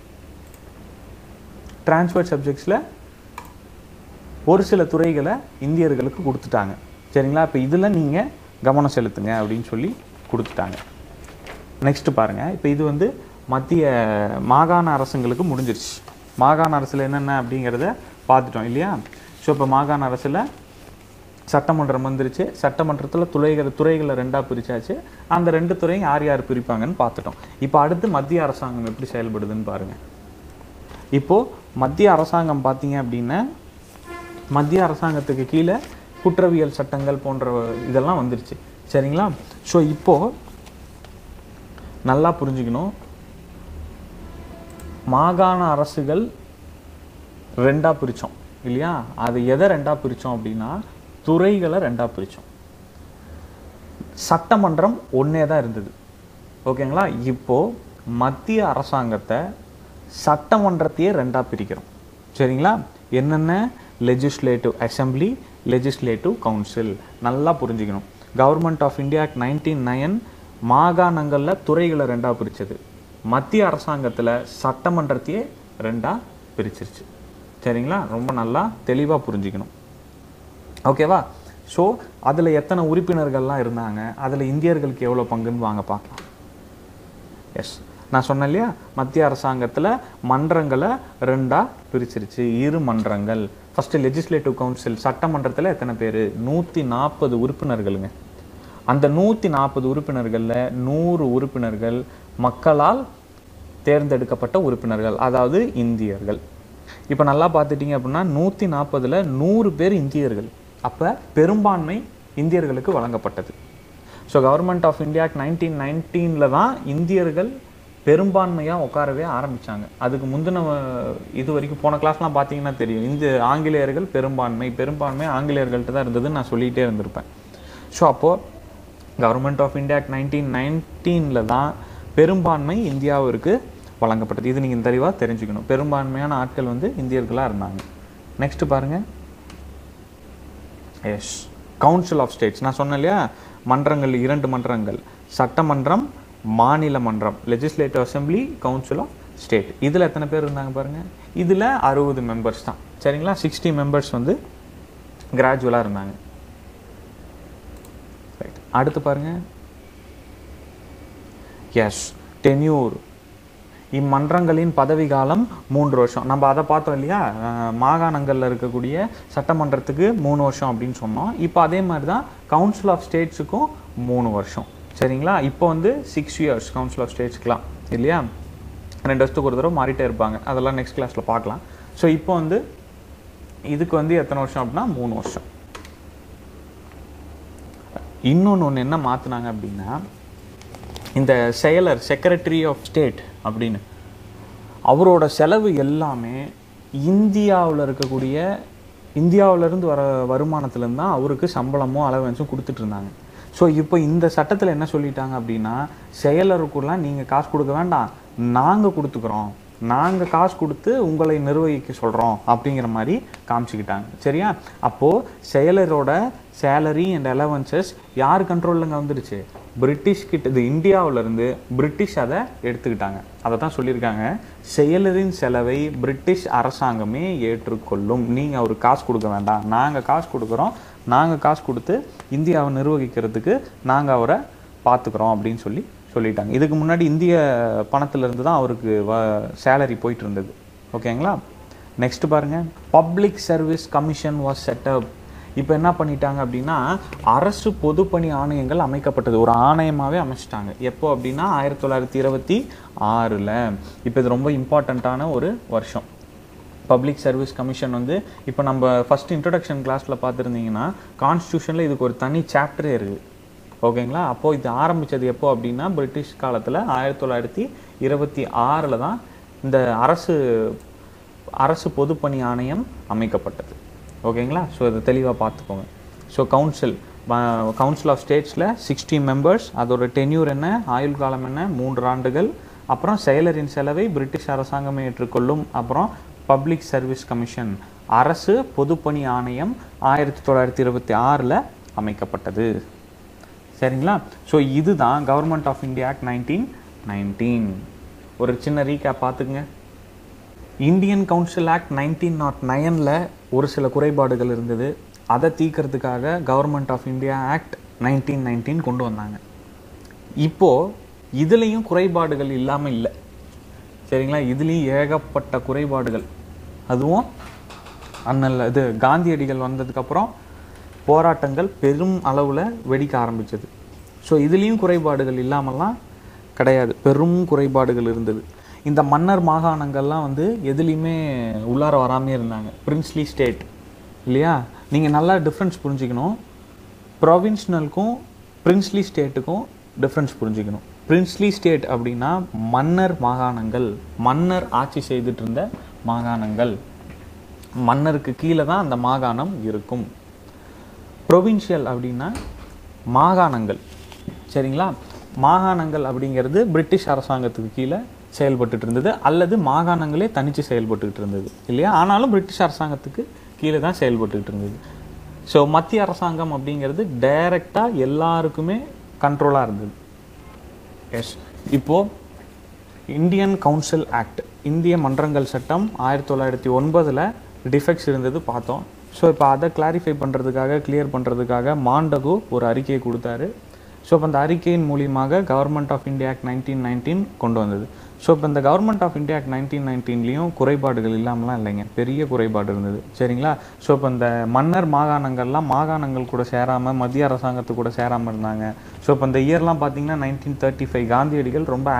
டிரான்ஸ்ஃபர் சப்ஜெக்ட்ஸில் ஒரு சில துறைகளை இந்தியர்களுக்கு கொடுத்துட்டாங்க சரிங்களா இப்போ இதில் நீங்கள் கவனம் செலுத்துங்க அப்படின்னு சொல்லி கொடுத்துட்டாங்க நெக்ஸ்ட் பாருங்கள் இப்போ இது வந்து மத்திய மாகாண அரசுங்களுக்கு முடிஞ்சிருச்சு மாகாண அரசில் என்னென்ன அப்படிங்கிறத பார்த்துட்டோம் இல்லையா ஸோ இப்போ மாகாண அரசில் சட்டமன்றம் வந்துருச்சு சட்டமன்றத்தில் துறைகள் துறைகளை ரெண்டாக பிரிச்சாச்சு அந்த ரெண்டு துறையும் யார் யார் பிரிப்பாங்கன்னு பார்த்துட்டோம் இப்போ அடுத்து மத்திய அரசாங்கம் எப்படி செயல்படுதுன்னு பாருங்கள் இப்போது மத்திய அரசாங்கம் பார்த்தீங்க அப்படின்னா மத்திய அரசாங்கத்துக்கு கீழே குற்றவியல் சட்டங்கள் போன்ற இதெல்லாம் வந்துருச்சு சரிங்களா ஸோ இப்போது நல்லா புரிஞ்சுக்கணும் மாகாண அரசுகள் ரெண்டாக பிரித்தோம் இல்லையா அது எதை ரெண்டாக பிரித்தோம் அப்படின்னா துறைகளை ரெண்டாக பிரித்தோம் சட்டமன்றம் ஒன்றே தான் இருந்தது ஓகேங்களா இப்போது மத்திய அரசாங்கத்தை சட்டமன்றத்தையே ரெண்டாக பிரிக்கிறோம் சரிங்களா என்னென்ன லெஜிஸ்லேட்டிவ் அசம்பிளி லெஜிஸ்லேட்டிவ் கவுன்சில் நல்லா புரிஞ்சுக்கணும் government of India act nineteen nine மாகாணங்களில் துறைகளை ரெண்டாக பிரித்தது மத்திய அரசாங்கத்தில் சட்டமன்றத்தையே ரெண்டாக பிரிச்சிருச்சு சரிங்களா ரொம்ப நல்லா தெளிவாக புரிஞ்சுக்கணும் ஓகேவா ஸோ அதில் எத்தனை உறுப்பினர்கள்லாம் இருந்தாங்க அதில் இந்தியர்களுக்கு எவ்வளோ பங்குன்னு வாங்க பார்க்கலாம் எஸ் நான் சொன்னேன் இல்லையா மத்திய அரசாங்கத்தில் மன்றங்களை ரெண்டாக பிரிச்சிருச்சு இரு மன்றங்கள் ஃபஸ்ட்டு லெஜிஸ்லேட்டிவ் கவுன்சில் சட்டமன்றத்தில் எத்தனை பேர் நூற்றி நாற்பது உறுப்பினர்களுங்க அந்த நூற்றி நாற்பது உறுப்பினர்களில் நூறு உறுப்பினர்கள் மக்களால் தேர்ந்தெடுக்கப்பட்ட உறுப்பினர்கள் அதாவது இந்தியர்கள் இப்போ நல்லா பார்த்துட்டிங்க அப்படின்னா நூற்றி நாற்பதில் நூறு பேர் இந்தியர்கள் அப்போ பெரும்பான்மை இந்தியர்களுக்கு வழங்கப்பட்டது so government of India nineteen நைன்டீனில் தான் இந்தியர்கள் பெரும்பான்மையாக உட்காரவே ஆரம்பித்தாங்க அதுக்கு முந்தின அஹ், இது வரைக்கும் போன கிளாஸ்லாம் பார்த்தீங்கன்னா தெரியும் இந்த ஆங்கிலேயர்கள் பெரும்பான்மை பெரும்பான்மை ஆங்கிலேயர்கள்ட்ட தான் இருந்ததுன்னு நான் சொல்லிகிட்டே இருந்திருப்பேன் ஸோ அப்போது கவர்மெண்ட் ஆஃப் இந்தியா நைன்டீன் நைன்டீனில் தான் பெரும்பான்மை இந்தியாவிற்கு வழங்கப்பட்டது இது நீங்கள் தெளிவாக தெரிஞ்சுக்கணும் பெரும்பான்மையான ஆட்கள் வந்து இந்தியர்களாக இருந்தாங்க நெக்ஸ்ட் பாருங்கள் எஸ் கவுன்சில் ஆஃப் ஸ்டேட்ஸ் நான் சொன்னேன் இல்லையா மன்றங்கள் இரண்டு மன்றங்கள் சட்டமன்றம் மாநில மன்றம் legislative assembly council of state இதில் எத்தனை பேர் இருந்தாங்க பாருங்கள் இதில் அறுபது மெம்பர்ஸ் தான் சரிங்களா சிக்ஸ்டி மெம்பர்ஸ் வந்து கிராஜுவலாக இருந்தாங்க ரைட் அடுத்து பாருங்க எஸ் டென்யூர் இம்மன்றங்களின் பதவி காலம் மூன்று வருஷம் நம்ம அதை பார்த்தோம் இல்லையா அஹ், மாகாணங்கள்ல இருக்கக்கூடிய சட்டமன்றத்துக்கு மூணு வருஷம் அப்படின்னு சொன்னோம் இப்போ அதே மாதிரி தான் கவுன்சில் ஆஃப் ஸ்டேட்ஸுக்கும் மூணு வருஷம் சரிங்களா இப்போ வந்து சிக்ஸ் இயர்ஸ் கவுன்சில் ஆஃப் ஸ்டேட்ஸ்க்குலாம் இல்லையா ரெண்டு வருஷத்துக்கு ஒரு தடவை மாறிட்டே இருப்பாங்க அதெல்லாம் நெக்ஸ்ட் கிளாஸில் பார்க்கலாம் ஸோ இப்போ வந்து இதுக்கு வந்து எத்தனை வருஷம் அப்படின்னா மூணு வருஷம் இன்னொன்று ஒன்று என்ன மாற்றினாங்க அப்படின்னா இந்த செயலர் செக்ரட்டரி ஆஃப் ஸ்டேட் அப்படின்னு அவரோட செலவு எல்லாமே இந்தியாவில் இருக்கக்கூடிய இந்தியாவிலேருந்து வர வருமானத்துலேருந்து தான் அவருக்கு சம்பளமும் அலவன்ஸும் கொடுத்துட்டு இருந்தாங்க ஸோ இப்போ இந்த சட்டத்தில் என்ன சொல்லிட்டாங்க அப்படின்னா செயலருக்குலாம் நீங்கள் காசு கொடுக்க வேண்டாம் நாங்கள் கொடுத்துக்குறோம் நாங்கள் காசு கொடுத்து உங்களை நிர்வகிக்க சொல்கிறோம் அப்படிங்கிற மாதிரி காமிச்சிக்கிட்டாங்க சரியா அப்போது செயலரோட சேலரி அண்ட் அலவன்சஸ் யார் கண்ட்ரோலுங்க வந்துடுச்சு பிரிட்டிஷ் கிட்ட இது இந்தியாவிலேருந்து பிரிட்டிஷ் அதை எடுத்துக்கிட்டாங்க அதை தான் சொல்லியிருக்காங்க செயலரின் செலவை பிரிட்டிஷ் அரசாங்கமே ஏற்றுக்கொள்ளும் நீங்கள் அவருக்கு காசு கொடுக்க வேண்டாம் நாங்கள் காசு கொடுக்குறோம் நாங்கள் காசு கொடுத்து இந்தியாவை நிர்வகிக்கிறதுக்கு நாங்கள் அவரை பார்த்துக்குறோம் அப்படின்னு சொல்லி சொல்லிட்டாங்க இதுக்கு முன்னாடி இந்திய பணத்திலிருந்து தான் அவருக்கு வ சேலரி போயிட்டு இருந்தது ஓகேங்களா நெக்ஸ்ட் பாருங்க public service commission was set up இப்போ என்ன பண்ணிட்டாங்க அப்படின்னா அரசு பொதுப்பணி ஆணையங்கள் அமைக்கப்பட்டது ஒரு ஆணையமாகவே அமைச்சிட்டாங்க எப்போ அப்படின்னா ஆயிரத்தி தொள்ளாயிரத்தி இருபத்தி ஆறில் இப்போ இது ரொம்ப இம்பார்ட்டண்ட்டான ஒரு வருஷம் பப்ளிக் சர்வீஸ் கமிஷன் வந்து இப்போ நம்ம ஃபஸ்ட் இன்ட்ரடக்ஷன் கிளாஸில் பார்த்துருந்தீங்கன்னா கான்ஸ்டியூஷனில் இதுக்கு ஒரு தனி சாப்டரே இருக்குது ஓகேங்களா அப்போது இது ஆரம்பித்தது எப்போ அப்படின்னா பிரிட்டிஷ் காலத்தில் ஆயிரத்தி தொள்ளாயிரத்தி இருபத்தி ஆறில் தான் இந்த அரசு அரசு பொதுப்பணி ஆணையம் அமைக்கப்பட்டது ஓகேங்களா ஸோ இதை தெளிவாக பார்த்துக்கோங்க ஸோ கவுன்சில் கவுன்சில் ஆஃப் ஸ்டேட்ஸில் சிக்ஸ்டி மெம்பர்ஸ் அதோட டென்யூர் என்ன ஆயுள் காலம் என்ன மூன்று ஆண்டுகள் அப்புறம் செயலரின் செலவை பிரிட்டிஷ் அரசாங்கம் ஏற்றுக்கொள்ளும் அப்புறம் பப்ளிக் சர்வீஸ் கமிஷன் அரசு பொதுப்பணி ஆணையம் ஆயிரத்தி தொள்ளாயிரத்தி இருபத்தி ஆறில் அமைக்கப்பட்டது சரிங்களா ஸோ இதுதான் government of India act nineteen nineteen ஒரு சின்ன ரீகேப் பார்த்துக்குங்க Indian council act nineteen naught நைனில் ஒரு சில குறைபாடுகள் இருந்தது அதை தீர்க்கறதுக்காக government of India act nineteen nineteen கொண்டு வந்தாங்க இப்போது இதுலேயும் குறைபாடுகள் இல்லாமல் இல்லை சரிங்களா இதுலேயும் ஏகப்பட்ட குறைபாடுகள் அதுவும் அண்ணல் இது காந்தியடிகள் வந்ததுக்கப்புறம் போராட்டங்கள் பெரும் அளவில் வெடிக்க ஆரம்பிச்சது ஸோ இதுலேயும் குறைபாடுகள் இல்லாமல்லாம் கிடையாது பெரும் குறைபாடுகள் இருந்தது இந்த மன்னர் மாகாணங்கள்லாம் வந்து எதுலேயுமே உள்ளார வராமே இருந்தாங்க பிரின்ஸ்லி ஸ்டேட் இல்லையா நீங்கள் நல்லா டிஃப்ரென்ஸ் புரிஞ்சுக்கணும் ப்ரொவின்ஷனலுக்கும் பிரின்ஸ்லி ஸ்டேட்டுக்கும் டிஃப்ரென்ஸ் புரிஞ்சுக்கணும் பிரின்ஸ்லி ஸ்டேட் அப்படின்னா மன்னர் மாகாணங்கள் மன்னர் ஆட்சி செய்துட்டு இருந்த மாகாணங்கள் மன்னருக்கு கீழே தான் அந்த மாகாணம் இருக்கும் ப்ரொவின்ஷியல் அப்படின்னா மாகாணங்கள் சரிங்களா மாகாணங்கள் அப்படிங்கிறது பிரிட்டிஷ் அரசாங்கத்துக்கு கீழே செயல்பட்டுட்டு இருந்தது அல்லது மாகாணங்களே தனித்து செயல்பட்டுக்கிட்டு இருந்தது இல்லையா ஆனாலும் பிரிட்டிஷ் அரசாங்கத்துக்கு கீழே தான் செயல்பட்டுக்கிட்டு இருந்தது ஸோ மத்திய அரசாங்கம் அப்படிங்கிறது டைரெக்டாக எல்லாருக்குமே கண்ட்ரோலாக இருந்தது எஸ் இப்போது இந்தியன் கவுன்சில் ஆக்ட் இந்திய மன்றங்கள் சட்டம் ஆயிரத்தி தொள்ளாயிரத்தி ஒன்பதில் டிஃபெக்ட்ஸ் இருந்தது பார்த்தோம் ஸோ இப்போ அதை கிளாரிஃபை பண்ணுறதுக்காக கிளியர் பண்ணுறதுக்காக மாண்டகு ஒரு அறிக்கையை கொடுத்தாரு ஸோ இப்போ அந்த அறிக்கையின் மூலியமாக government of India act nineteen nineteen கொண்டு வந்தது ஸோ இப்போ இந்த government of India act nineteen நைன்டீன்லேயும் குறைபாடுகள் இல்லாமலாம் இல்லைங்க பெரிய குறைபாடு இருந்தது சரிங்களா ஸோ இப்போ இந்த மன்னர் மாகாணங்கள்லாம் மாகாணங்கள் கூட சேராமல் மத்திய அரசாங்கத்து கூட சேராமல் இருந்தாங்க ஸோ இப்போ இந்த இயர்லாம் பார்த்தீங்கன்னா நைன்டீன் தேர்ட்டி ஃபைவ் காந்தியடிகள் ரொம்ப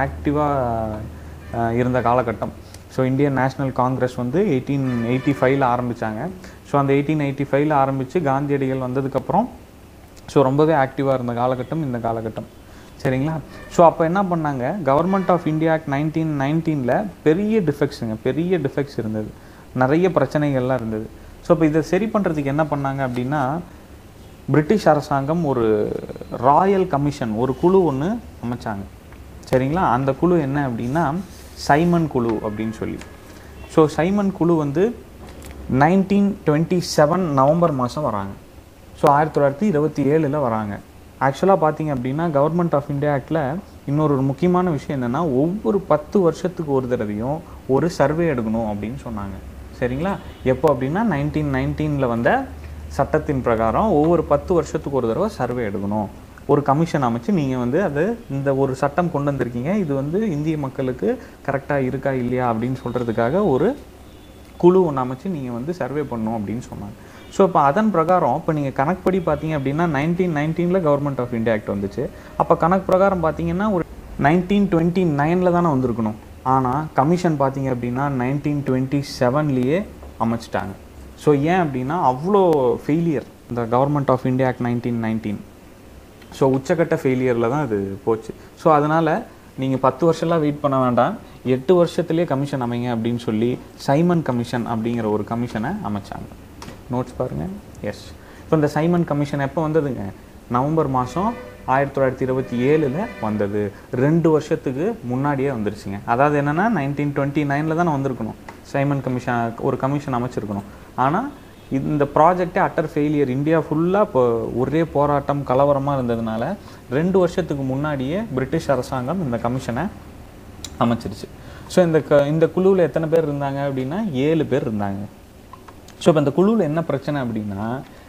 ஆக்டிவாக இருந்த காலகட்டம் ஸோ இந்தியன் நேஷ்னல் காங்கிரஸ் வந்து எயிட்டீன் எயிட்டி ஃபைவ்ல ஆரம்பித்தாங்க ஸோ அந்த எயிட்டீன் எயிட்டி ஃபைவ்ல ஆரம்பித்து காந்தியடிகள் வந்ததுக்கப்புறம் ஸோ ரொம்பவே ஆக்டிவாக இருந்த காலகட்டம் இந்த காலகட்டம் சரிங்களா ஸோ அப்போ என்ன பண்ணாங்க government of India act nineteen நைன்டீனில் பெரிய டிஃபெக்ட்ஸுங்க பெரிய டிஃபெக்ட்ஸ் இருந்தது நிறைய பிரச்சனைகள்லாம் இருந்தது ஸோ இப்போ இதை சரி பண்ணுறதுக்கு என்ன பண்ணாங்க அப்படின்னா பிரிட்டிஷ் அரசாங்கம் ஒரு ராயல் கமிஷன் ஒரு குழு ஒன்று அமைச்சாங்க சரிங்களா அந்த குழு என்ன அப்படின்னா சைமன் குழு அப்படின்னு சொல்லி ஸோ சைமன் குழு வந்து நைன்டீன் டுவெண்ட்டி செவன் நவம்பர் மாதம் வராங்க ஸோ ஆயிரத்தி தொள்ளாயிரத்தி இருபத்தி ஏழில் வராங்க ஆக்சுவலாக பார்த்தீங்க அப்படின்னா கவர்மெண்ட் ஆஃப் இந்தியா ஆக்டில் இன்னொரு ஒரு முக்கியமான விஷயம் என்னென்னா ஒவ்வொரு பத்து வருஷத்துக்கு ஒரு தடவையும் ஒரு சர்வே எடுக்கணும் அப்படின்னு சொன்னாங்க சரிங்களா எப்போ அப்படின்னா நைன்டீன் நைன்டீனில் வந்த சட்டத்தின் பிரகாரம் ஒவ்வொரு பத்து வருஷத்துக்கு ஒரு தடவை சர்வே எடுக்கணும் ஒரு கமிஷன் அமைச்சு நீங்கள் வந்து அது இந்த ஒரு சட்டம் கொண்டு வந்திருக்கீங்க இது வந்து இந்திய மக்களுக்கு கரெக்டாக இருக்கா இல்லையா அப்படின்னு சொல்கிறதுக்காக ஒரு குழு ஒன்று அமைச்சு நீங்கள் வந்து சர்வே பண்ணணும் அப்படின்னு சொன்னாங்க ஸோ இப்போ அதன் பிரகாரம் இப்போ நீங்கள் கணக்குப்படி பார்த்தீங்க அப்படின்னா நைன்டீன் நைன்டீனில் கவர்மெண்ட் ஆஃப் இந்தியா ஆக்ட் வந்துச்சு அப்போ கணக்கு பிரகாரம் பார்த்தீங்கன்னா ஒரு நைன்டீன் டுவெண்ட்டி நைனில் தானே வந்திருக்கணும் ஆனால் கமிஷன் பார்த்தீங்க அப்படின்னா நைன்டீன் டுவெண்ட்டி செவன்லேயே அமைச்சிட்டாங்க ஸோ ஏன் அப்படின்னா அவ்வளோ ஃபெயிலியர் இந்த government of India act nineteen nineteen so உச்சக்கட்ட ஃபெயிலியரில் தான் இது போச்சு ஸோ அதனால் நீங்கள் பத்து வருஷம்லாம் வெயிட் பண்ண வேண்டாம் எட்டு வருஷத்துலேயே கமிஷன் அமைங்க அப்படின்னு சொல்லி சைமன் கமிஷன் அப்படிங்கிற ஒரு கமிஷனை அமைச்சாங்க நோட்ஸ் பாருங்கள் எஸ் இப்போ இந்த சைமன் கமிஷன் எப்போ வந்ததுங்க நவம்பர் மாதம் ஆயிரத்தி தொள்ளாயிரத்தி இருபத்தி ஏழில் வந்தது ரெண்டு வருஷத்துக்கு முன்னாடியே வந்துருச்சுங்க அதாவது என்னென்னா நைன்டீன் டுவெண்ட்டி நைனில் தானே வந்திருக்கணும் சைமன் கமிஷன் ஒரு கமிஷன் அமைச்சிருக்கணும் ஆனால் இந்த ப்ராஜெக்டே அட்டர் ஃபெயிலியர் இந்தியா ஃபுல்லாக இப்போ ஒரே போராட்டம் கலவரமாக இருந்ததுனால ரெண்டு வருஷத்துக்கு முன்னாடியே பிரிட்டிஷ் அரசாங்கம் இந்த கமிஷனை அமைச்சிருச்சு ஸோ இந்த க இந்த குழுவில் எத்தனை பேர் இருந்தாங்க அப்படின்னா ஏழு பேர் இருந்தாங்க ஸோ இப்போ இந்த குழுவில் என்ன பிரச்சனை அப்படின்னா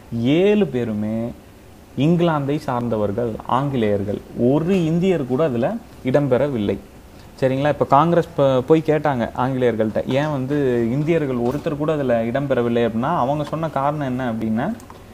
ஏழு பேருமே இங்கிலாந்தை சார்ந்தவர்கள் ஆங்கிலேயர்கள் ஒரு இந்தியர் கூட அதில் இடம்பெறவில்லை சரிங்களா இப்போ காங்கிரஸ் இப்போ போய் கேட்டாங்க ஆங்கிலேயர்கள்ட்ட ஏன் வந்து இந்தியர்கள் ஒருத்தர் கூட அதில் இடம்பெறவில்லை அப்படின்னா அவங்க சொன்ன காரணம் என்ன அப்படின்னா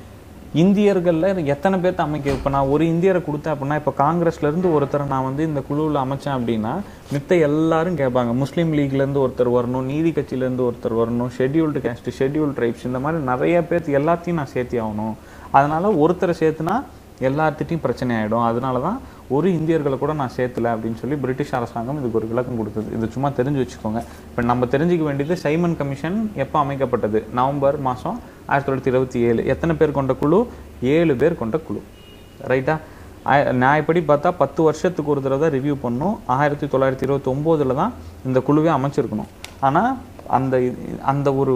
இந்தியர்களில் எத்தனை பேர்த்த அமைக்க இப்போ நான் ஒரு இந்தியரை கொடுத்தேன் அப்படின்னா இப்போ காங்கிரஸ்லேருந்து ஒருத்தரை நான் வந்து இந்த குழுவில் அமைச்சேன் அப்படின்னா மித்த எல்லாரும் கேட்பாங்க முஸ்லீம் லீக்லேருந்து ஒருத்தர் வரணும் நீதி கட்சியிலேருந்து ஒருத்தர் வரணும் ஷெட்யூல்டு கேஸ்ட் ஷெட்யூல் ட்ரைப்ஸ் இந்த மாதிரி நிறைய பேர் எல்லாத்தையும் நான் சேர்த்தி ஆகணும் அதனால் ஒருத்தரை சேர்த்துனா எல்லாத்துட்டையும் பிரச்சனை ஆகிடும் அதனால தான் ஒரு இந்தியர்களை கூட நான் சேர்த்துல அப்படின்னு சொல்லி பிரிட்டிஷ் அரசாங்கம் இதுக்கு ஒரு விளக்கம் கொடுத்தது இது சும்மா தெரிஞ்சு வச்சுக்கோங்க இப்போ நம்ம தெரிஞ்சுக்க வேண்டியது சைமன் கமிஷன் எப்போ அமைக்கப்பட்டது நவம்பர் மாதம் ஆயிரத்தி தொள்ளாயிரத்தி இருபத்தி ஏழு எத்தனை பேர் கொண்ட குழு ஏழு பேர் கொண்ட குழு ரைட்டா நான் எப்படி பார்த்தா பத்து வருஷத்துக்கு ஒரு தடவை தான் ரிவ்யூ பண்ணணும் ஆயிரத்தி தொள்ளாயிரத்தி இருபத்தி ஒம்போதில் தான் இந்த குழுவே அமைச்சிருக்கணும் ஆனால் அந்த இது- அந்த ஒரு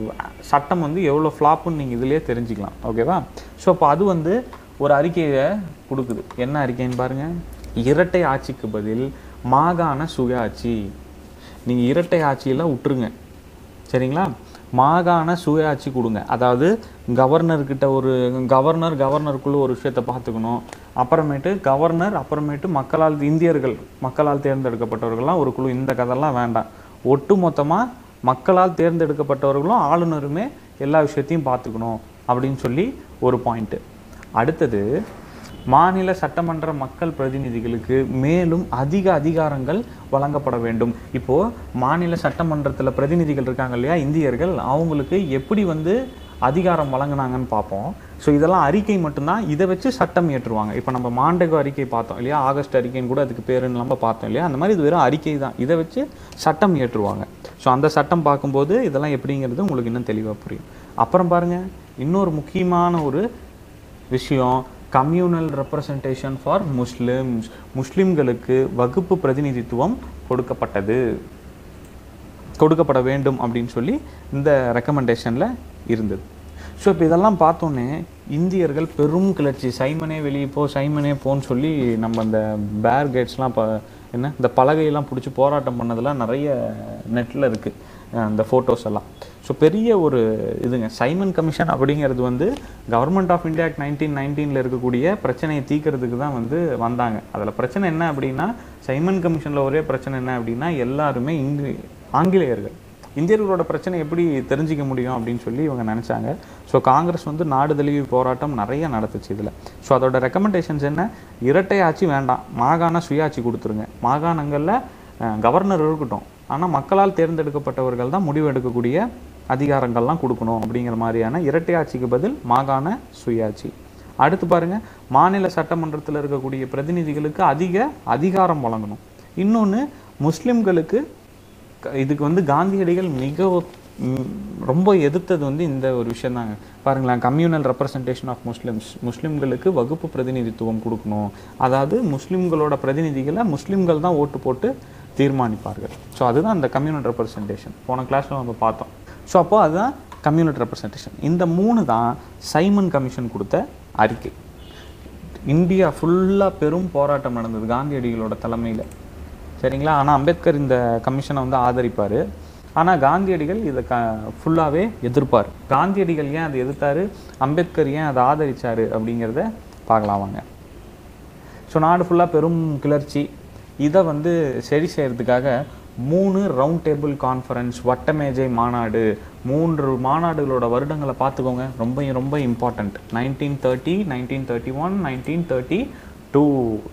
சட்டம் வந்து எவ்வளோ ஃப்ளாப்புன்னு நீங்கள் இதிலேயே தெரிஞ்சுக்கலாம் ஓகேவா ஸோ அப்போ அது வந்து ஒரு அறிக்கையை கொடுக்குது என்ன அறிக்கைன்னு பாருங்க இரட்டை ஆட்சிக்கு பதில் மாகாண சுயாட்சி நீங்கள் இரட்டை ஆட்சியெல்லாம் விட்டுருங்க சரிங்களா மாகாண சுயாட்சி கொடுங்க அதாவது கவர்னர்கிட்ட ஒரு கவர்னர் கவர்னருக்குள்ள ஒரு விஷயத்தை பார்த்துக்கணும் அப்புறமேட்டு கவர்னர் அப்புறமேட்டு மக்களால் இந்தியர்கள் மக்களால் தேர்ந்தெடுக்கப்பட்டவர்கள்லாம் ஒரு குழு இந்த கதைலாம் வேண்டாம் ஒட்டு மொத்தமாக மக்களால் தேர்ந்தெடுக்கப்பட்டவர்களும் ஆளுநருமே எல்லா விஷயத்தையும் பார்த்துக்கணும் அப்படின்னு சொல்லி ஒரு பாயிண்ட்டு அடுத்தது மாநில சட்டமன்ற மக்கள் பிரதிநிதிகளுக்கு மேலும் அதிக அதிகாரங்கள் வழங்கப்பட வேண்டும் இப்போ மாநில சட்டமன்றத்தில் பிரதிநிதிகள் இருக்காங்க இல்லையா இந்தியர்கள் அவங்களுக்கு எப்படி வந்து அதிகாரம் வழங்குனாங்கன்னு பார்ப்போம் ஸோ இதெல்லாம் அறிக்கை மட்டும்தான் இதை வச்சு சட்டம் இயற்றுவாங்க இப்போ நம்ம மாண்டகோ அறிக்கை பார்த்தோம் இல்லையா ஆகஸ்ட் அறிக்கைன்னு கூட அதுக்கு பேருன்னு நம்ம பார்த்தோம் இல்லையா அந்த மாதிரி இது வெறும் அறிக்கை தான் இதை வச்சு சட்டம் இயற்றுவாங்க ஸோ அந்த சட்டம் பார்க்கும்போது இதெல்லாம் எப்படிங்கிறது உங்களுக்கு இன்னும் தெளிவாக புரியும் அப்புறம் பாருங்க இன்னொரு முக்கியமான ஒரு விஷயம் கம்யூனல் ரெப்ரசன்டேஷன் ஃபார் முஸ்லிம்ஸ் முஸ்லிம்களுக்கு வகுப்பு பிரதிநிதித்துவம் கொடுக்கப்பட்டது கொடுக்கப்பட வேண்டும் அப்படின்னு சொல்லி இந்த ரெக்கமெண்டேஷனில் இருந்தது ஸோ இப்போ இதெல்லாம் பார்த்தோன்னே இந்தியர்கள் பெரும் கிளர்ச்சி சைமனே வெளியே போ சைமனே போன்னு சொல்லி நம்ம அந்த பேர் கேட்ஸ்லாம் இப்போ என்ன இந்த பலகையெல்லாம் பிடிச்சி போராட்டம் பண்ணதெல்லாம் நிறைய நெட்டில் இருக்குது அந்த ஃபோட்டோஸ் எல்லாம் ஸோ பெரிய ஒரு இதுங்க சைமன் கமிஷன் அப்படிங்கிறது வந்து கவர்மெண்ட் ஆஃப் இந்தியா நைன்டீன் நைன்டீனில் இருக்கக்கூடிய பிரச்சனையை தீர்க்கறதுக்கு தான் வந்து வந்தாங்க அதில் பிரச்சனை என்ன அப்படின்னா சைமன் கமிஷனில் ஒரே பிரச்சனை என்ன அப்படின்னா எல்லாருமே இங்கு ஆங்கிலேயர்கள் இந்தியர்களோட பிரச்சனை எப்படி தெரிஞ்சிக்க முடியும் அப்படின்னு சொல்லி இவங்க நினச்சாங்க ஸோ காங்கிரஸ் வந்து நாடு தழுவிய போராட்டம் நிறைய நடத்துச்சு இதில் ஸோ அதோட ரெக்கமெண்டேஷன்ஸ் என்ன இரட்டை ஆட்சி வேண்டாம் மாகாண சுயாட்சி கொடுத்துருங்க மாகாணங்களில் அஹ், கவர்னர் இருக்கட்டும் ஆனால் மக்களால் தேர்ந்தெடுக்கப்பட்டவர்கள் தான் முடிவு எடுக்கக்கூடிய அதிகாரங்கள்லாம் கொடுக்கணும் அப்படிங்கிற மாதிரியான இரட்டை ஆட்சிக்கு பதில் மாகாண சுயாட்சி அடுத்து பாருங்க மாநில சட்டமன்றத்தில் இருக்கக்கூடிய பிரதிநிதிகளுக்கு அதிக அதிகாரம் வழங்கணும் இன்னொன்று முஸ்லிம்களுக்கு க- இதுக்கு வந்து காந்தியடிகள் மிக ம், ரொம்ப எதிர்த்தது வந்து இந்த ஒரு விஷயம் தாங்க பாருங்களேன் கம்யூனல் ரெப்ரசன்டேஷன் ஆஃப் முஸ்லிம்ஸ் முஸ்லிம்களுக்கு வகுப்பு பிரதிநிதித்துவம் கொடுக்கணும் அதாவது முஸ்லிம்களோட பிரதிநிதிகளை முஸ்லிம்கள் தான் ஓட்டு போட்டு தீர்மானிப்பார்கள் ஸோ அதுதான் அந்த கம்யூனல் ரெப்ரசன்டேஷன் போன கிளாஸில் நம்ம பார்த்தோம் ஸோ அப்போ அதுதான் கம்யூனல் ரெப்ரசன்டேஷன் இந்த மூணு தான் சைமன் கமிஷன் கொடுத்த அறிக்கை இந்தியா ஃபுல்லாக பெரும் போராட்டம் நடந்தது காந்தியடிகளோட தலைமையில் சரிங்களா ஆனால் அம்பேத்கர் இந்த கமிஷனை வந்து ஆதரிப்பார் ஆனால் காந்தியடிகள் இதை க ஃபுல்லாகவே எதிர்ப்பார் காந்தியடிகள் ஏன் அதை எதிர்த்தாரு அம்பேத்கர் ஏன் அதை ஆதரிச்சாரு அப்படிங்கிறத பார்க்கலாம் வாங்க ஸோ நாடு ஃபுல்லாக பெரும் கிளர்ச்சி இதை வந்து சரி செய்யறதுக்காக மூணு ரவுண்ட் டேபிள் கான்ஃபரன்ஸ் வட்டமேஜை மாநாடு மூன்று மாநாடுகளோட வருடங்களை பார்த்துக்கோங்க ரொம்ப ரொம்ப important nineteen thirty nineteen thirty one nineteen thirty two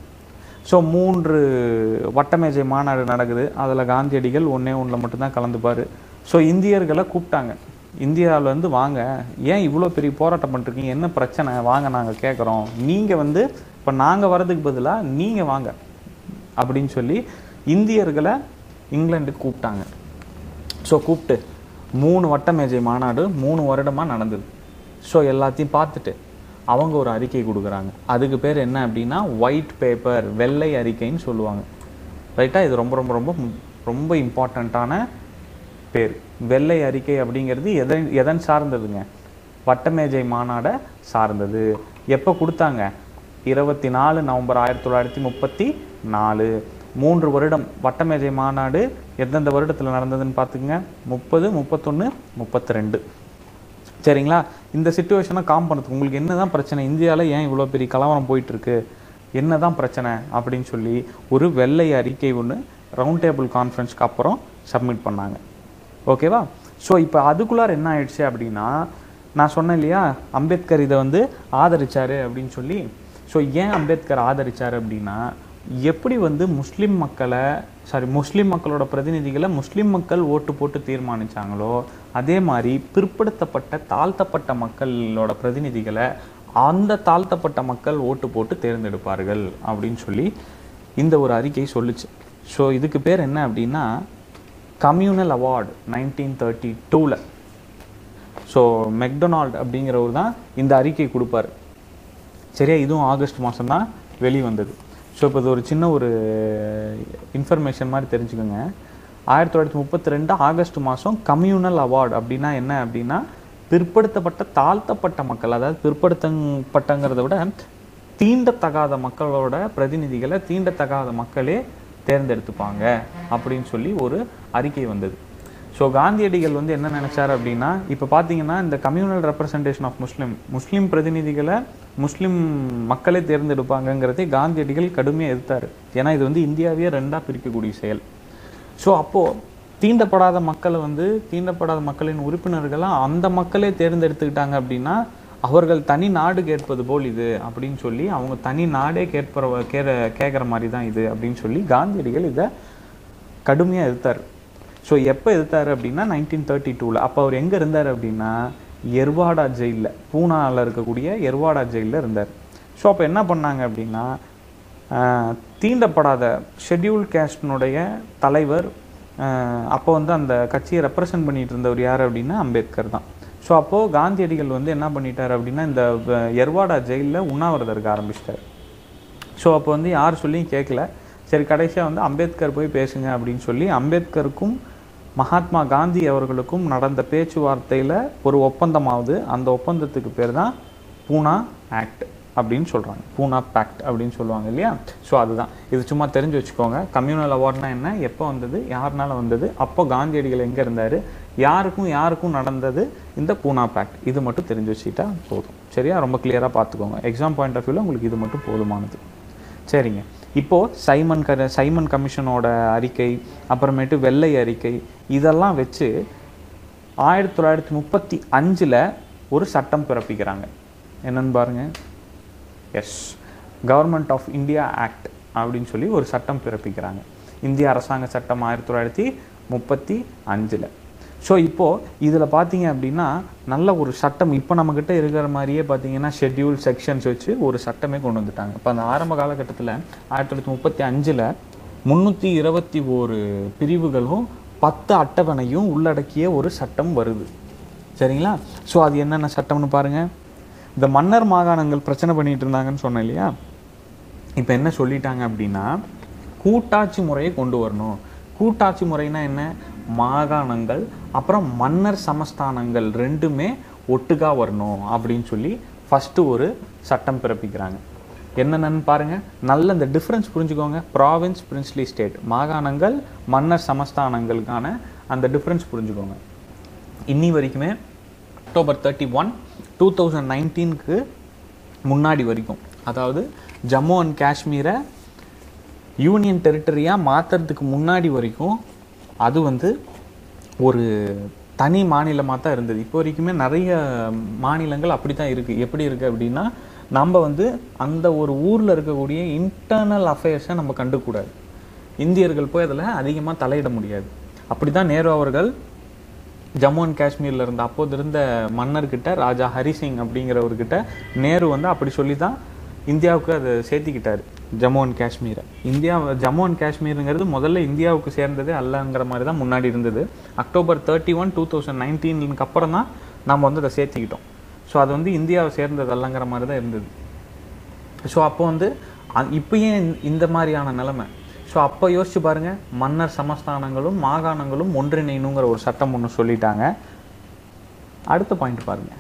so மூன்று வட்டமேஜை மாநாடு நடக்குது அதில் காந்தியடிகள் ஒன்றே ஒன்றில் மட்டும்தான் கலந்துப்பார் ஸோ இந்தியர்களை கூப்பிட்டாங்க இந்தியாவில் வந்து வாங்க ஏன் இவ்வளோ பெரிய போராட்டம் பண்ணிருக்கீங்க என்ன பிரச்சனை வாங்க நாங்கள் கேட்குறோம் நீங்கள் வந்து இப்போ நாங்கள் வரதுக்கு பதிலாக நீங்கள் வாங்க அப்படின்னு சொல்லி இந்தியர்களை இங்கிலாந்துக்கு கூப்பிட்டாங்க ஸோ கூப்பிட்டு மூணு வட்ட மேஜை மாநாடு மூணு வருடமாக நடந்தது ஸோ எல்லாத்தையும் பார்த்துட்டு அவங்க ஒரு அறிக்கை கொடுக்குறாங்க அதுக்கு பேர் என்ன அப்படின்னா ஒயிட் பேப்பர் வெள்ளை அறிக்கைன்னு சொல்லுவாங்க ரைட்டா இது ரொம்ப ரொம்ப ரொம்ப மு- ரொம்ப இம்பார்ட்டண்ட்டான பேர் வெள்ளை அறிக்கை அப்படிங்கிறது எதன் எதன் சார்ந்ததுங்க வட்டமேஜை மாநாடை சார்ந்தது எப்போ கொடுத்தாங்க இருபத்தி நாலு நவம்பர் ஆயிரத்தி தொள்ளாயிரத்தி முப்பத்தி நாலு மூன்று வருடம் வட்டமேஜை மாநாடு எந்தெந்த வருடத்தில் நடந்ததுன்னு பார்த்துக்குங்க முப்பது முப்பத்தொன்று முப்பத்தி ரெண்டு சரிங்களா இந்த சுச்சுவேஷனை காம் பண்ணுறதுக்கு உங்களுக்கு என்ன தான் பிரச்சனை இந்தியாவில் ஏன் இவ்வளோ பெரிய கலவரம் போயிட்டு இருக்கு என்ன தான் பிரச்சனை அப்படின்னு சொல்லி ஒரு வெள்ளை அறிக்கை ஒன்று ரவுண்ட் டேபிள் கான்ஃபரன்ஸ்க்கு அப்புறம் சப்மிட் பண்ணாங்க ஓகேவா ஸோ இப்போ அதுக்குள்ளார என்ன ஆயிடுச்சு அப்படின்னா நான் சொன்னேன் இல்லையா அம்பேத்கர் இதை வந்து ஆதரிச்சாரு அப்படின்னு சொல்லி ஸோ ஏன் அம்பேத்கர் ஆதரிச்சாரு அப்படின்னா எப்படி வந்து முஸ்லீம் மக்களை சாரி முஸ்லீம் மக்களோட பிரதிநிதிகளை முஸ்லீம் மக்கள் ஓட்டு போட்டு தீர்மானிச்சாங்களோ அதே மாதிரி பிற்படுத்தப்பட்ட தாழ்த்தப்பட்ட மக்களோட பிரதிநிதிகளை அந்த தாழ்த்தப்பட்ட மக்கள் ஓட்டு போட்டு தேர்ந்தெடுப்பார்கள் அப்படின்னு சொல்லி இந்த ஒரு அறிக்கை சொல்லுச்சு ஸோ இதுக்கு பேர் என்ன அப்படின்னா கம்யூனல் அவார்டு நைன்டீன் தேர்ட்டி டூவில் ஸோ மெக்டொனால்ட் அப்படிங்கிறவர் தான் இந்த அறிக்கை கொடுப்பாரு சரியா இதுவும் ஆகஸ்ட் மாதம் தான் வெளிவந்தது ஸோ இப்போ இது ஒரு சின்ன ஒரு இன்ஃபர்மேஷன் மாதிரி தெரிஞ்சுக்கோங்க ஆயிரத்தி தொள்ளாயிரத்தி முப்பத்தி ரெண்டு ஆகஸ்ட் மாதம் கம்யூனல் அவார்டு அப்படின்னா என்ன அப்படின்னா பிற்படுத்தப்பட்ட தாழ்த்தப்பட்ட மக்கள் அதாவது பிற்படுத்தப்பட்டங்கிறத விட தீண்டத்தகாத மக்களோட பிரதிநிதிகளை தீண்டத்தகாத மக்களே தேர்ந்தெடுத்துப்பாங்க அப்படின்னு சொல்லி ஒரு அறிக்கை வந்தது ஸோ காந்தியடிகள் வந்து என்ன நினைச்சார் அப்படின்னா இப்போ பார்த்தீங்கன்னா இந்த communal representation of Muslim Muslim பிரதிநிதிகளை முஸ்லீம் மக்களே தேர்ந்தெடுப்பாங்கங்கிறதை காந்தியடிகள் கடுமையாக எதிர்த்தார் ஏன்னா இது வந்து இந்தியாவையே ரெண்டாக பிரிக்கக்கூடிய செயல் ஸோ அப்போது தீண்டப்படாத மக்களை வந்து தீண்டப்படாத மக்களின் உறுப்பினர்களை அந்த மக்களே தேர்ந்தெடுத்துக்கிட்டாங்க அப்படின்னா அவர்கள் தனி நாடு கேட்பது போல் இது அப்படின்னு சொல்லி அவங்க தனி நாடே கேட்பற கேற கேட்குற மாதிரி தான் இது அப்படின்னு சொல்லி காந்தியடிகள் இதை கடுமையாக எதிர்த்தார் ஸோ எப்போ எதிர்த்தாரு அப்படின்னா நைன்டீன் தேர்ட்டி டூவில் அப்போ அவர் எங்கே இருந்தார் அப்படின்னா எர்வாடா ஜெயிலில் பூனாவில் இருக்கக்கூடிய எர்வாடா ஜெயிலில் இருந்தார் ஸோ அப்போ என்ன பண்ணாங்க அப்படின்னா ஆஹ், தீண்டப்படாத ஷெட்யூல் கேஸ்டினுடைய தலைவர் ஆஹ், அப்போ வந்து அந்த கட்சியை ரெப்ரசன்ட் பண்ணிட்டு இருந்தவர் யார் அப்படின்னா அம்பேத்கர் தான் ஸோ அப்போது காந்தியடிகள் வந்து என்ன பண்ணிட்டார் அப்படின்னா இந்த வ- எர்வாடா ஜெயிலில் உண்ணாவிரதம் இருக்க ஆரம்பிச்சிட்டார் ஸோ அப்போ வந்து யார் சொல்லியும் கேட்கல சரி கடைசியாக வந்து அம்பேத்கர் போய் பேசுங்க அப்படின்னு சொல்லி அம்பேத்கருக்கும் மகாத்மா காந்தி அவர்களுக்கும் நடந்த பேச்சுவார்த்தையில் ஒரு ஒப்பந்தமாகுது அந்த ஒப்பந்தத்துக்கு பேர் தான் பூனா ஆக்ட் அப்படின்னு சொல்கிறாங்க பூனா பேக்ட் அப்படின்னு சொல்லுவாங்க இல்லையா ஸோ அதுதான் இது சும்மா தெரிஞ்சு வச்சுக்கோங்க கம்யூனல் அவார்ட்னா என்ன எப்போ வந்தது யாருனால வந்தது அப்போ காந்தியடிகள் எங்கே இருந்தார் யாருக்கும் யாருக்கும் நடந்தது இந்த பூனா பேக்ட் இது மட்டும் தெரிஞ்சு வச்சுக்கிட்டா போதும் சரியா ரொம்ப கிளியராக பார்த்துக்கோங்க எக்ஸாம் பாயிண்ட் ஆஃப் வியூவில் உங்களுக்கு இது மட்டும் போதுமானது சரிங்க இப்போது சைமன் க சைமன் கமிஷனோட அறிக்கை அப்புறமேட்டு வெள்ளை அறிக்கை இதெல்லாம் வச்சு ஆயிரத்தி தொள்ளாயிரத்தி முப்பத்தி அஞ்சில் ஒரு சட்டம் பிறப்பிக்கிறாங்க என்னன்னு பாருங்க as government of India act அப்படின்னு சொல்லி ஒரு சட்டம் பிறப்பிக்கிறாங்க இந்திய அரசாங்க சட்டம் ஆயிரத்தி தொள்ளாயிரத்தி முப்பத்தி அஞ்சில் ஸோ இப்போது இதில் பார்த்தீங்க அப்படின்னா நல்ல ஒரு சட்டம் இப்போ நம்மக்கிட்ட இருக்கிற மாதிரியே பார்த்தீங்கன்னா ஷெட்யூல் செக்ஷன்ஸ் வச்சு ஒரு சட்டமே கொண்டு வந்துட்டாங்க இப்போ அந்த ஆரம்ப காலகட்டத்தில் ஆயிரத்தி தொள்ளாயிரத்தி முப்பத்தி அஞ்சில் முந்நூற்றி இருபத்தி ஓரு பிரிவுகளும் பத்து அட்டவணையும் உள்ளடக்கிய ஒரு சட்டம் வருது சரிங்களா ஸோ அது என்னென்ன சட்டம்னு பாருங்கள் இந்த மன்னர் மாகாணங்கள் பிரச்சனை பண்ணிட்டு இருந்தாங்கன்னு சொன்னேன் இல்லையா இப்போ என்ன சொல்லிட்டாங்க அப்படின்னா கூட்டாட்சி முறையை கொண்டு வரணும் கூட்டாட்சி முறைனா என்ன மாகாணங்கள் அப்புறம் மன்னர் சமஸ்தானங்கள் ரெண்டுமே ஒட்டுக்கா வரணும் அப்படின்னு சொல்லி ஃபஸ்ட்டு ஒரு சட்டம் பிறப்பிக்கிறாங்க என்னென்னு பாருங்க நல்ல இந்த டிஃப்ரென்ஸ் புரிஞ்சுக்கோங்க ப்ராவின்ஸ் பிரின்ஸ்லி ஸ்டேட் மாகாணங்கள் மன்னர் சமஸ்தானங்களுக்கான அந்த டிஃப்ரென்ஸ் புரிஞ்சுக்கோங்க இன்னி வரைக்குமே October thirty one two thousand நைன்டீனுக்கு முன்னாடி வரைக்கும் அதாவது ஜம்மு அண்ட் காஷ்மீரை யூனியன் டெரிட்டரியாக மாற்றுறதுக்கு முன்னாடி வரைக்கும் அது வந்து ஒரு தனி மாநிலமாக தான் இருந்தது இப்போ வரைக்குமே நிறைய மாநிலங்கள் அப்படி தான் இருக்குது எப்படி இருக்குது அப்படின்னா நம்ம வந்து அந்த ஒரு ஊரில் இருக்கக்கூடிய இன்டர்னல் அஃபேர்ஸை நம்ம கண்டுக்கூடாது இந்தியர்கள் போய் அதில் அதிகமாக தலையிட முடியாது அப்படி தான் நேரு அவர்கள் ஜம்மு அண்ட் காஷ்மீரில் இருந்த அப்போது இருந்த மன்னர்கிட்ட ராஜா ஹரிசிங் அப்படிங்கிறவர்கிட்ட நேரு வந்து அப்படி சொல்லி தான் இந்தியாவுக்கு அதை சேர்த்திக்கிட்டாரு ஜம்மு அண்ட் காஷ்மீரை இந்தியா ஜம்மு அண்ட் காஷ்மீருங்கிறது முதல்ல இந்தியாவுக்கு சேர்ந்ததே அல்லங்கிற மாதிரி தான் முன்னாடி இருந்தது October thirty one two thousand நைன்டீனுக்கு அப்புறம் தான் நம்ம வந்து அதை சேர்த்திக்கிட்டோம் ஸோ அது வந்து இந்தியாவை சேர்ந்தது அல்லங்கிற மாதிரி தான் இருந்தது ஸோ அப்போ வந்து அ- இப்போ ஏன் இந்த- இந்த மாதிரியான நிலைமை ஸோ அப்போ யோசிச்சு பாருங்க மன்னர் சமஸ்தானங்களும் மாகாணங்களும் ஒன்றிணைணுங்கிற ஒரு சட்டம் ஒன்று சொல்லிட்டாங்க அடுத்த பாயிண்ட் பாருங்க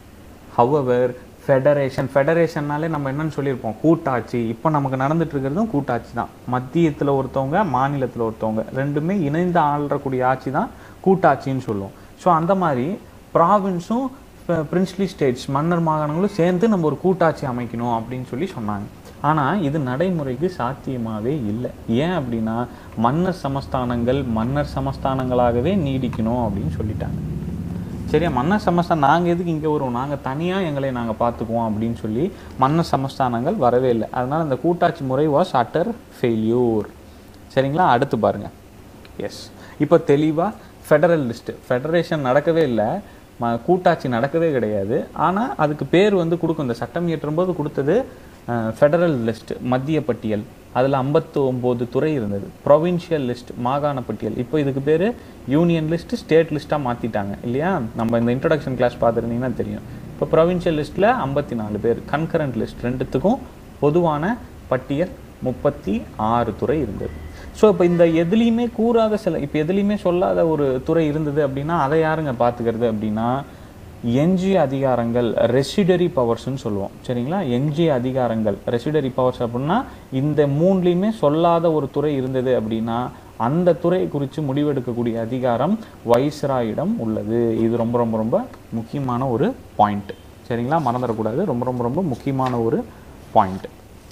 ஹவவர் ஃபெடரேஷன் ஃபெடரேஷன்னாலே நம்ம என்னன்னு சொல்லியிருப்போம் கூட்டாட்சி இப்போ நமக்கு நடந்துட்டு இருக்கிறதும் கூட்டாட்சி தான் மத்தியத்தில் ஒருத்தவங்க மாநிலத்தில் ஒருத்தவங்க ரெண்டுமே இணைந்து ஆள்றக்கூடிய ஆட்சி தான் கூட்டாட்சின்னு சொல்லுவோம் ஸோ அந்த மாதிரி ப்ராவின்ஸும் பிரின்ஸ்லி ஸ்டேட்ஸ் மன்னர் மாகாணங்களும் சேர்ந்து நம்ம ஒரு கூட்டாட்சி அமைக்கணும் அப்படின்னு சொல்லி சொன்னாங்க ஆனால் இது நடைமுறைக்கு சாத்தியமாகவே இல்லை ஏன் அப்படின்னா மன்னர் சமஸ்தானங்கள் மன்னர் சமஸ்தானங்களாகவே நீடிக்கணும் அப்படின்னு சொல்லிட்டாங்க சரியா மன்னர் சமஸ்தானம் நாங்கள் எதுக்கு இங்கே வருவோம் நாங்கள் தனியாக எங்களை நாங்கள் பார்த்துக்குவோம் அப்படின்னு சொல்லி மன்னர் சமஸ்தானங்கள் வரவே இல்லை அதனால் இந்த கூட்டாட்சி முறை வாஸ் அட்டர் ஃபெயில்யூர் சரிங்களா அடுத்து பாருங்க எஸ் இப்போ தெளிவாக ஃபெடரல் லிஸ்ட்டு ஃபெடரேஷன் நடக்கவே இல்லை ம கூட்டாட்சி நடக்கவே கிடையாது ஆனால் அதுக்கு பேர் வந்து கொடுக்கும் இந்த சட்டம் இயற்றும்போது கொடுத்தது ஃபெடரல் லிஸ்ட் மத்திய பட்டியல் அதில் 59 துறை இருந்தது ப்ரொவின்ஷியல் லிஸ்ட் மாகாண பட்டியல் இப்போ இதுக்கு பேர் யூனியன் லிஸ்ட் ஸ்டேட் லிஸ்ட்டாக மாற்றிட்டாங்க இல்லையா நம்ம இந்த இன்ட்ரடக்ஷன் கிளாஸ் பார்த்துருந்தீங்கன்னா தெரியும் இப்போ ப்ரொவின்ஷியல் லிஸ்ட்டில் ஐம்பத்தி நாலு பேர் கன்கரண்ட் லிஸ்ட் ரெண்டுத்துக்கும் பொதுவான பட்டியல் முப்பத்தி ஆறு துறை இருந்தது ஸோ இப்போ இந்த எதுலேயுமே கூறாத சில இப்போ எதுலேயுமே சொல்லாத ஒரு துறை இருந்தது அப்படின்னா அதை யாருங்க பார்த்துக்கிறது அப்படின்னா எஞ்சிய அதிகாரங்கள் ரெசிடரி பவர்ஸ்னு சொல்லுவோம் சரிங்களா எஞ்சிய அதிகாரங்கள் ரெசிடரி பவர்ஸ் அப்படின்னா இந்த மூணுலேயுமே சொல்லாத ஒரு துறை இருந்தது அப்படின்னா அந்த துறை குறித்து முடிவெடுக்கக்கூடிய அதிகாரம் வைஸ்ராயிடம் உள்ளது இது ரொம்ப ரொம்ப ரொம்ப முக்கியமான ஒரு பாயிண்ட் சரிங்களா மறந்துடக்கூடாது ரொம்ப ரொம்ப ரொம்ப முக்கியமான ஒரு பாயிண்ட்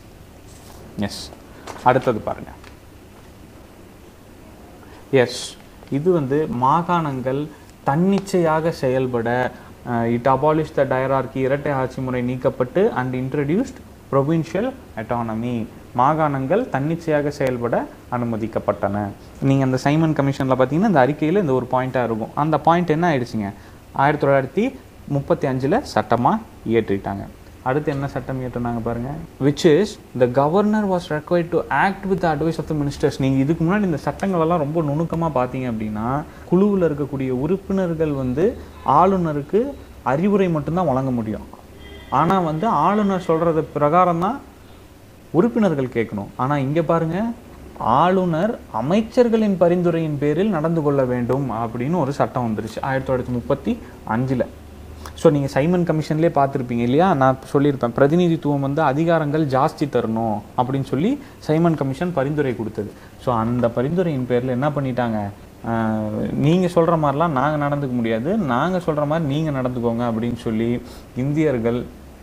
எஸ் அடுத்தது பாருங்க எஸ் இது வந்து மாகாணங்கள் தன்னிச்சையாக செயல்பட இட் அபாலிஷ் த டயரார்கி இரட்டை ஆட்சி முறை நீக்கப்பட்டு அண்ட் இன்ட்ரடியூஸ்ட் ப்ரொவின்ஷியல் அட்டானமி மாகாணங்கள் தன்னிச்சையாக செயல்பட அனுமதிக்கப்பட்டன நீங்கள் அந்த சைமன் கமிஷனில் பார்த்தீங்கன்னா இந்த அறிக்கையில் இந்த ஒரு பாயிண்ட்டாக இருக்கும் அந்த பாயிண்ட் என்ன ஆயிடுச்சுங்க ஆயிரத்தி தொள்ளாயிரத்தி முப்பத்தி அஞ்சில் சட்டமாக இயற்றிட்டாங்க அடுத்து என்ன சட்டம் இயற்றினாங்க பாருங்க which is the governor was required to act with advice of the ministers நீங்கள் இதுக்கு முன்னாடி இந்த சட்டங்கள் எல்லாம் ரொம்ப நுணுக்கமாக பார்த்தீங்க அப்படின்னா குழுவில் இருக்கக்கூடிய உறுப்பினர்கள் வந்து ஆளுநருக்கு அறிவுரை மட்டும்தான் வழங்க முடியும் ஆனால் வந்து ஆளுநர் சொல்கிறது பிரகாரம் தான் உறுப்பினர்கள் கேட்கணும் ஆனால் இங்கே பாருங்க ஆளுநர் அமைச்சர்களின் பரிந்துரையின் பேரில் நடந்து கொள்ள வேண்டும் அப்படின்னு ஒரு சட்டம் வந்துருச்சு ஆயிரத்தி தொள்ளாயிரத்தி முப்பத்தி அஞ்சில் ஸோ நீங்கள் சைமன் கமிஷன்லேயே பார்த்துருப்பீங்க இல்லையா நான் சொல்லியிருப்பேன் பிரதிநிதித்துவம் வந்து அதிகாரங்கள் ஜாஸ்தி தரணும் அப்படின்னு சொல்லி சைமன் கமிஷன் பரிந்துரை கொடுத்தது ஸோ அந்த பரிந்துரையின் பேரில் என்ன பண்ணிட்டாங்க நீங்கள் சொல்கிற மாதிரிலாம் நாங்கள் நடந்துக்க முடியாது நாங்கள் சொல்கிற மாதிரி நீங்கள் நடந்துக்கோங்க அப்படின்னு சொல்லி இந்தியர்கள்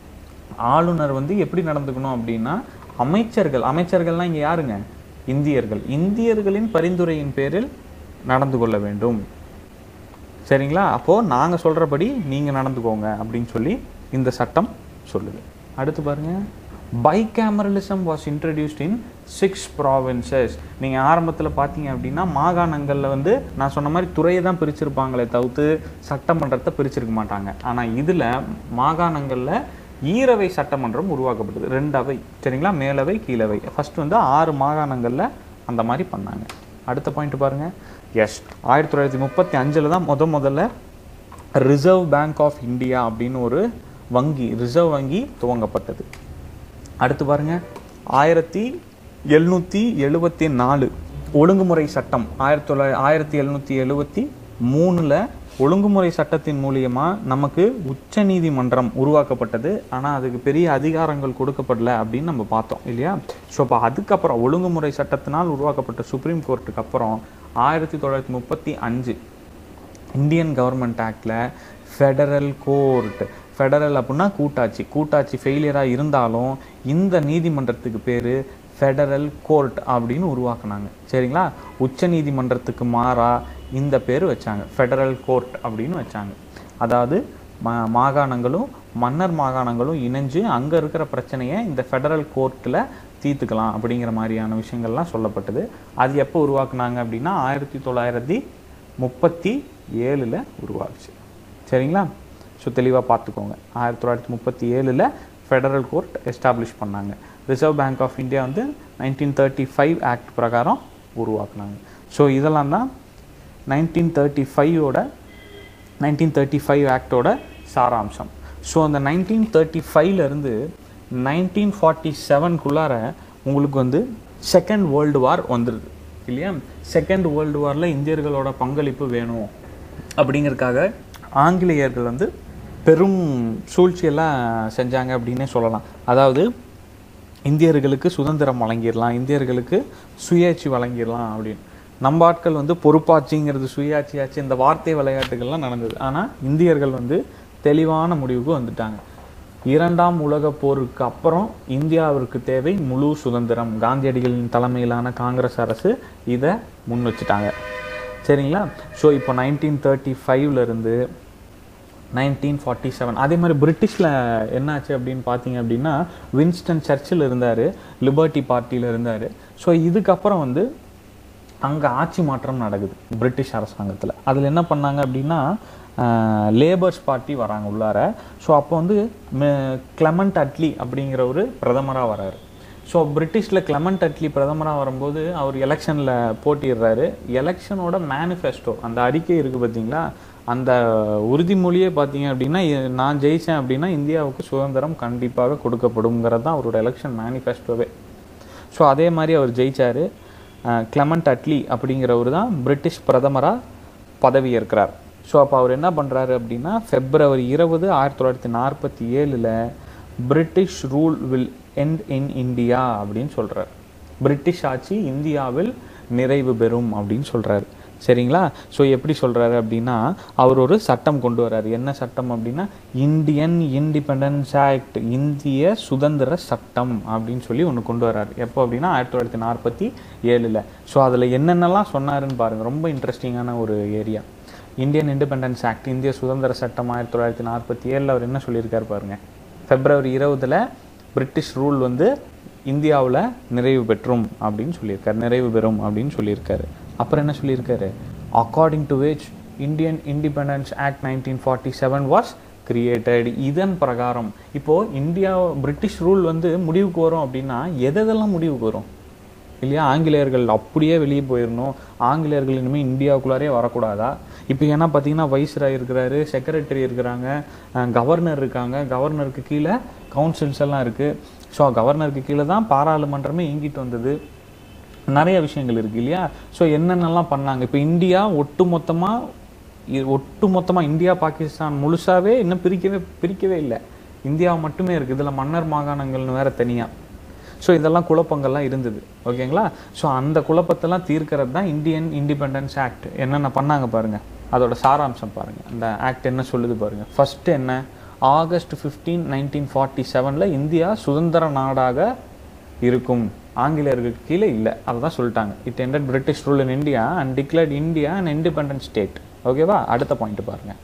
ஆளுநர் வந்து எப்படி நடந்துக்கணும் அப்படின்னா அமைச்சர்கள் அமைச்சர்கள்லாம் இங்கே யாருங்க இந்தியர்கள் இந்தியர்களின் பரிந்துரையின் பேரில் நடந்து கொள்ள வேண்டும் சரிங்களா அப்போது நாங்கள் சொல்கிறபடி நீங்கள் நடந்துக்கோங்க அப்படின்னு சொல்லி இந்த சட்டம் சொல்லுது அடுத்து பாருங்க bicameralism was introduced in six provinces நீங்கள் ஆரம்பத்தில் பார்த்தீங்க அப்படின்னா மாகாணங்களில் வந்து நான் சொன்ன மாதிரி துறையை தான் பிரிச்சிருப்பாங்களே தவிர்த்து சட்டமன்றத்தை பிரிச்சிருக்க மாட்டாங்க ஆனால் இதில் மாகாணங்களில் ஈரவை சட்டமன்றம் உருவாக்கப்பட்டது ரெண்டு அவை சரிங்களா மேலவை கீழவை ஃபர்ஸ்ட் வந்து ஆறு மாகாணங்களில் அந்த மாதிரி பண்ணாங்க அடுத்த பாயிண்ட் பாருங்க எஸ் ஆயிரத்தி தொள்ளாயிரத்தி முப்பத்தி அஞ்சில் தான் முத முதல்ல ரிசர்வ் பேங்க் ஆஃப் இந்தியா அப்படின்னு ஒரு வங்கி ரிசர்வ் வங்கி துவங்கப்பட்டது அடுத்து பாருங்க ஆயிரத்தி எழுநூற்றி எழுபத்தி நாலு ஒழுங்குமுறை சட்டம் ஆயிரத்தி தொள்ளாயிரத்தி ஆயிரத்தி எழுநூற்றி எழுபத்தி மூணில் ஒழுங்குமுறை சட்டத்தின் மூலியமா நமக்கு உச்ச நீதிமன்றம் உருவாக்கப்பட்டது ஆனால் அதுக்கு பெரிய அதிகாரங்கள் கொடுக்கப்படல அப்படின்னு நம்ம பார்த்தோம் இல்லையா ஸோ அப்போ அதுக்கப்புறம் ஒழுங்குமுறை சட்டத்தினால் உருவாக்கப்பட்ட சுப்ரீம் கோர்ட்டுக்கு அப்புறம் ஆயிரத்தி தொள்ளாயிரத்தி முப்பத்தி அஞ்சு இந்தியன் கவர்மெண்ட் ஆக்டில் ஃபெடரல் கோர்ட் ஃபெடரல் அப்படின்னா கூட்டாட்சி கூட்டாட்சி ஃபெயிலியராக இருந்தாலும் இந்த நீதிமன்றத்துக்கு பேர் ஃபெடரல் கோர்ட் அப்படின்னு உருவாக்குனாங்க சரிங்களா உச்ச நீதிமன்றத்துக்கு மாறா இந்த பேர் வச்சாங்க ஃபெடரல் கோர்ட் அப்படின்னு வச்சாங்க அதாவது மா மாகாணங்களும் மன்னர் மாகாணங்களும் இணைஞ்சு அங்கே இருக்கிற பிரச்சனையை இந்த ஃபெடரல் கோர்ட்டில் தீர்த்துக்கலாம் அப்படிங்கிற மாதிரியான விஷயங்கள்லாம் சொல்லப்பட்டது அது எப்போ உருவாக்குனாங்க அப்படின்னா ஆயிரத்தி தொள்ளாயிரத்தி முப்பத்தி ஏழில் உருவாச்சு சரிங்களா ஸோ தெளிவாக பார்த்துக்கோங்க ஆயிரத்தி தொள்ளாயிரத்தி முப்பத்தி ஏழில் ஃபெடரல் கோர்ட் எஸ்டாப்ளிஷ் பண்ணாங்க ரிசர்வ் பேங்க் ஆஃப் இந்தியா வந்து நைன்டீன் தேர்ட்டி ஃபைவ் ஆக்ட் பிரகாரம் உருவாக்குனாங்க ஸோ இதெல்லாம் தான் நைன்டீன் தேர்ட்டி ஃபைவோட நைன்டீன் தேர்ட்டி ஃபைவ் ஆக்டோட சாராம்சம் ஸோ அந்த நைன்டீன் தேர்ட்டி ஃபைவ்லேருந்து நைன்டீன் ஃபார்ட்டி செவனுக்குள்ளார உங்களுக்கு வந்து செகண்ட் வேர்ல்டு வார் வந்துடுது இல்லையா செகண்ட் வேர்ல்டு வாரில் இந்தியர்களோட பங்களிப்பு வேணும் அப்படிங்கிறதுக்காக ஆங்கிலேயர்கள் வந்து பெரும் சூழ்ச்சியெல்லாம் செஞ்சாங்க அப்படின்னே சொல்லலாம் அதாவது இந்தியர்களுக்கு சுதந்திரம் வழங்கிடலாம் இந்தியர்களுக்கு சுயாட்சி வழங்கிடலாம் அப்படின்னு நம்ம ஆட்கள் வந்து பொறுப்பாட்சிங்கிறது சுயாட்சியாச்சு இந்த வார்த்தை விளையாட்டுகள்லாம் நடந்தது ஆனால் இந்தியர்கள் வந்து தெளிவான முடிவுக்கு வந்துட்டாங்க இரண்டாம் உலகப் போருக்கு அப்புறம் இந்தியாவிற்கு தேவை முழு சுதந்திரம் காந்தியடிகளின் தலைமையிலான காங்கிரஸ் அரசு இதை முன் வச்சுட்டாங்க சரிங்களா ஸோ இப்போ நைன்டீன் தேர்ட்டி ஃபைவ்லேருந்து நைன்டீன் ஃபார்ட்டி செவன் அதே மாதிரி பிரிட்டிஷில் என்னாச்சு அப்படின்னு பார்த்தீங்க அப்படின்னா வின்ஸ்டன் சர்ச்சில் இருந்தார் லிபர்ட்டி பார்ட்டியில் இருந்தார் ஸோ இதுக்கப்புறம் வந்து அங்கே ஆட்சி மாற்றம் நடக்குது பிரிட்டிஷ் அரசாங்கத்தில் அதில் என்ன பண்ணாங்க அப்படின்னா லேபர்ஸ் பார்ட்டி வராங்க உள்ளார ஸோ அப்போ வந்து கிளமண்ட் அட்லி அப்படிங்கிற ஒரு பிரதமராக வராரு ஸோ பிரிட்டிஷில் கிளமண்ட் அட்லி பிரதமராக வரும்போது அவர் எலெக்ஷனில் போட்டிடுறாரு எலெக்ஷனோட மேனிஃபெஸ்டோ அந்த அறிக்கை இருக்குது பார்த்தீங்களா அந்த உறுதிமொழியே பார்த்தீங்க அப்படின்னா இ- நான் ஜெயித்தேன் அப்படின்னா இந்தியாவுக்கு சுதந்திரம் கண்டிப்பாக கொடுக்கப்படுங்கிறது தான் அவரோட எலெக்ஷன் மேனிஃபெஸ்டோவே ஸோ அதே மாதிரி அவர் ஜெயிச்சார் கிளமண்ட் அட்லி அப்படிங்கிறவர் தான் பிரிட்டிஷ் பிரதமராக பதவியேற்கிறார் ஸோ அப்போ அவர் என்ன பண்ணுறாரு அப்படின்னா பிப்ரவரி இருபது ஆயிரத்தி தொள்ளாயிரத்தி நாற்பத்தி ஏழில் British rule will end in India அப்படின்னு சொல்கிறார் பிரிட்டிஷ் ஆட்சி இந்தியாவில் நிறைவு பெறும் அப்படின்னு சொல்கிறாரு சரிங்களா ஸோ எப்படி சொல்கிறாரு அப்படின்னா அவர் ஒரு சட்டம் கொண்டு வர்றாரு என்ன சட்டம் அப்படின்னா இந்தியன் இண்டிபெண்டன்ஸ் ஆக்ட் இந்திய சுதந்திர சட்டம் அப்படின்னு சொல்லி ஒன்று கொண்டு வர்றாரு எப்போ அப்படின்னா ஆயிரத்தி தொள்ளாயிரத்தி நாற்பத்தி ஏழில் ஸோ அதில் என்னென்னலாம் சொன்னாருன்னு பாருங்கள் ரொம்ப இன்ட்ரெஸ்டிங்கான ஒரு ஏரியா இந்தியன் இண்டிபெண்டன்ஸ் ஆக்ட் இந்திய சுதந்திர சட்டம் ஆயிரத்தி தொள்ளாயிரத்தி நாற்பத்தி ஏழில் அவர் என்ன சொல்லியிருக்காரு பாருங்க பிப்ரவரி இருபதுல பிரிட்டிஷ் ரூல் வந்து இந்தியாவில் நிறைவு பெற்றும் அப்படின்னு சொல்லியிருக்காரு நிறைவு பெறும் அப்படின்னு சொல்லியிருக்காரு அப்புறம் என்ன சொல்லியிருக்காரு according to which Indian independence act nineteen forty seven was created இதன் பிரகாரம் இப்போது இந்தியா பிரிட்டிஷ் ரூல் வந்து முடிவுக்கு வரும் அப்படின்னா எதெல்லாம் முடிவுக்கு வரும் இல்லையா ஆங்கிலேயர்கள் அப்படியே வெளியே போயிடணும் ஆங்கிலேயர்கள் இனிமேல் இந்தியாவுக்குள்ளாரே வரக்கூடாதா இப்போ ஏன்னா பார்த்தீங்கன்னா வைஸ்ராய் இருக்கிறாரு செக்ரட்டரி இருக்கிறாங்க கவர்னர் இருக்காங்க கவர்னருக்கு கீழே கவுன்சில்ஸ் எல்லாம் இருக்குது ஸோ கவர்னருக்கு கீழே தான் பாராளுமன்றமே இயங்கிட்டு வந்தது நிறைய விஷயங்கள் இருக்குது இல்லையா ஸோ என்னென்னலாம் பண்ணாங்க இப்போ இந்தியா ஒட்டு மொத்தமாக ஒட்டு மொத்தமாக இந்தியா பாகிஸ்தான் முழுசாவே இன்னும் பிரிக்கவே பிரிக்கவே இல்லை இந்தியா மட்டுமே இருக்குது இதில் மன்னர் மாகாணங்கள்னு வேற தனியாக ஸோ இதெல்லாம் குழப்பங்கள்லாம் இருந்தது ஓகேங்களா ஸோ அந்த குழப்பத்தெல்லாம் தீர்க்கிறது தான் இந்தியன் இண்டிபெண்டன்ஸ் ஆக்ட் என்னென்ன பண்ணாங்க பாருங்க அதோட சாராம்சம் பாருங்க அந்த ஆக்ட் என்ன சொல்லுது பாருங்க ஃபர்ஸ்ட் என்ன ஆகஸ்ட் ஃபிஃப்டீன் நைன்டீன் ஃபார்ட்டி செவனில் இந்தியா சுதந்திர நாடாக இருக்கும் ஆங்கிலேயர்களுக்கு கீழே இல்லை அதை தான் சொல்லிட்டாங்க it ended British rule in India and declared India and independent state ஓகேவா அடுத்த பாயிண்ட் பாருங்க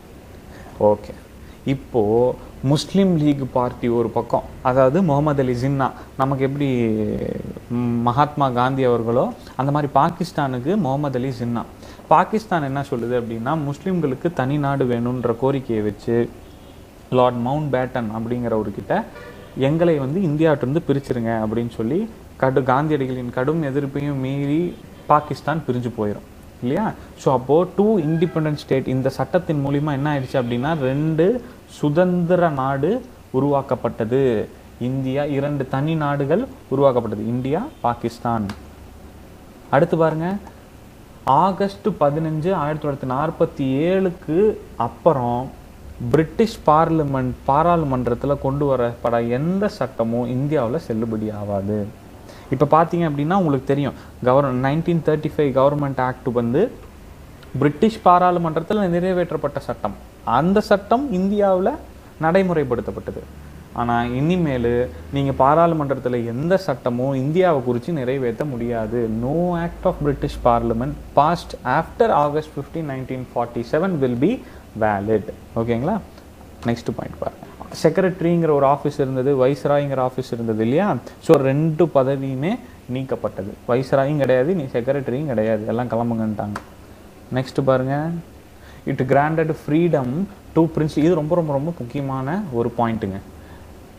ஓகே இப்போ முஸ்லீம் லீக் பார்ட்டி ஒரு பக்கம் அதாவது முகமது அலி ஜின்னா நமக்கு எப்படி ம், மகாத்மா காந்தி அவர்களோ அந்த மாதிரி பாகிஸ்தானுக்கு முகமது அலி ஜின்னா பாகிஸ்தான் என்ன சொல்லுது அப்படின்னா முஸ்லீம்களுக்கு தனி நாடு வேணுன்ற கோரிக்கையை வச்சு லார்ட் மவுண்ட் பேட்டன் அப்படிங்கிறவர்கிட்ட எங்களை வந்து இந்தியாவிட்டிருந்து பிரிச்சிருங்க அப்படின்னு சொல்லி கடு காந்தியடிகளின் கடும் எதிர்ப்பையும் மீறி பாகிஸ்தான் பிரிஞ்சு போயிடும் இல்லையா ஸோ அப்போது டூ இண்டிபெண்டன்ட் ஸ்டேட் இந்த சட்டத்தின் மூலிமா என்ன ஆயிடுச்சு அப்படின்னா ரெண்டு சுதந்திர நாடு உருவாக்கப்பட்டது இந்தியா இரண்டு தனி நாடுகள் உருவாக்கப்பட்டது இந்தியா பாகிஸ்தான் அடுத்து பாருங்க ஆகஸ்ட் பதினஞ்சு ஆயிரத்தி தொள்ளாயிரத்தி நாற்பத்தி ஏழுக்கு அப்புறம் பிரிட்டிஷ் பார்லிமெண்ட் பாராளுமன்றத்தில் கொண்டு வரப்பட எந்த சட்டமும் இந்தியாவில் செல்லுபடி ஆகாது இப்போ பார்த்தீங்க அப்படின்னா உங்களுக்கு தெரியும் கவர் nineteen thirty five government act வந்து பிரிட்டிஷ் பாராளுமன்றத்தில் நிறைவேற்றப்பட்ட சட்டம் அந்த சட்டம் இந்தியாவில் நடைமுறைப்படுத்தப்பட்டது ஆனால் இனிமேல் நீங்கள் பாராளுமன்றத்தில் எந்த சட்டமும் இந்தியாவை குறித்து நிறைவேற்ற முடியாது no act of British parliament passed after August fifteen nineteen forty seven will be valid ஓகேங்களா நெக்ஸ்ட் பாயிண்ட் பாருங்க செக்ரட்டரிங்கிற ஒரு ஆஃபீஸ் இருந்தது வைஸ்ராய்ங்கிற ஆஃபீஸ் இருந்தது இல்லையா ஸோ ரெண்டு பதவியுமே நீக்கப்பட்டது வைஸ்ராயும் கிடையாது நீ செக்ரட்டரியும் கிடையாது எல்லாம் கிளம்புங்கன்ட்டாங்க நெக்ஸ்ட் பாருங்க it granted freedom to prince இது ரொம்ப ரொம்ப ரொம்ப முக்கியமான ஒரு பாயிண்ட்டுங்க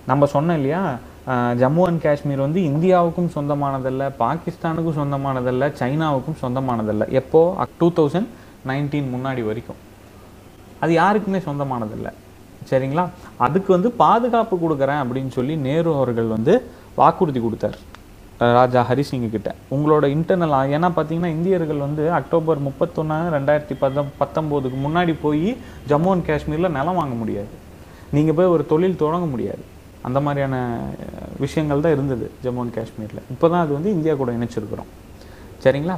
நம்ம சொன்னோம் இல்லையா அஹ், ஜம்மு அண்ட் காஷ்மீர் வந்து இந்தியாவுக்கும் சொந்தமானதல்ல பாகிஸ்தானுக்கும் சொந்தமானதல்ல சைனாவுக்கும் சொந்தமானதல்ல எப்போ டூ தௌசண்ட் நைன்டீன் முன்னாடி வரைக்கும் அது யாருக்குமே சொந்தமானதில்லை சரிங்களா அதுக்கு வந்து பாதுகாப்பு கொடுக்குறேன் அப்படின்னு சொல்லி நேரு அவர்கள் வந்து வாக்குறுதி கொடுத்தார் அஹ் ராஜா ஹரிசிங் கிட்ட உங்களோட இன்டர்னல் ஏன்னா பார்த்தீங்கன்னா இந்தியர்கள் வந்து அக்டோபர் முப்பத்தொன்று ரெண்டாயிரத்தி பத்தம் பத்தொம்போதுக்கு முன்னாடி போய் ஜம்மு அண்ட் காஷ்மீரில் நிலம் வாங்க முடியாது நீங்கள் போய் ஒரு தொழில் தொடங்க முடியாது அந்த மாதிரியான அஹ், விஷயங்கள் தான் இருந்தது ஜம்மு அண்ட் காஷ்மீரில் இப்போ தான் அது வந்து இந்தியா கூட இணைச்சிருக்கிறோம் சரிங்களா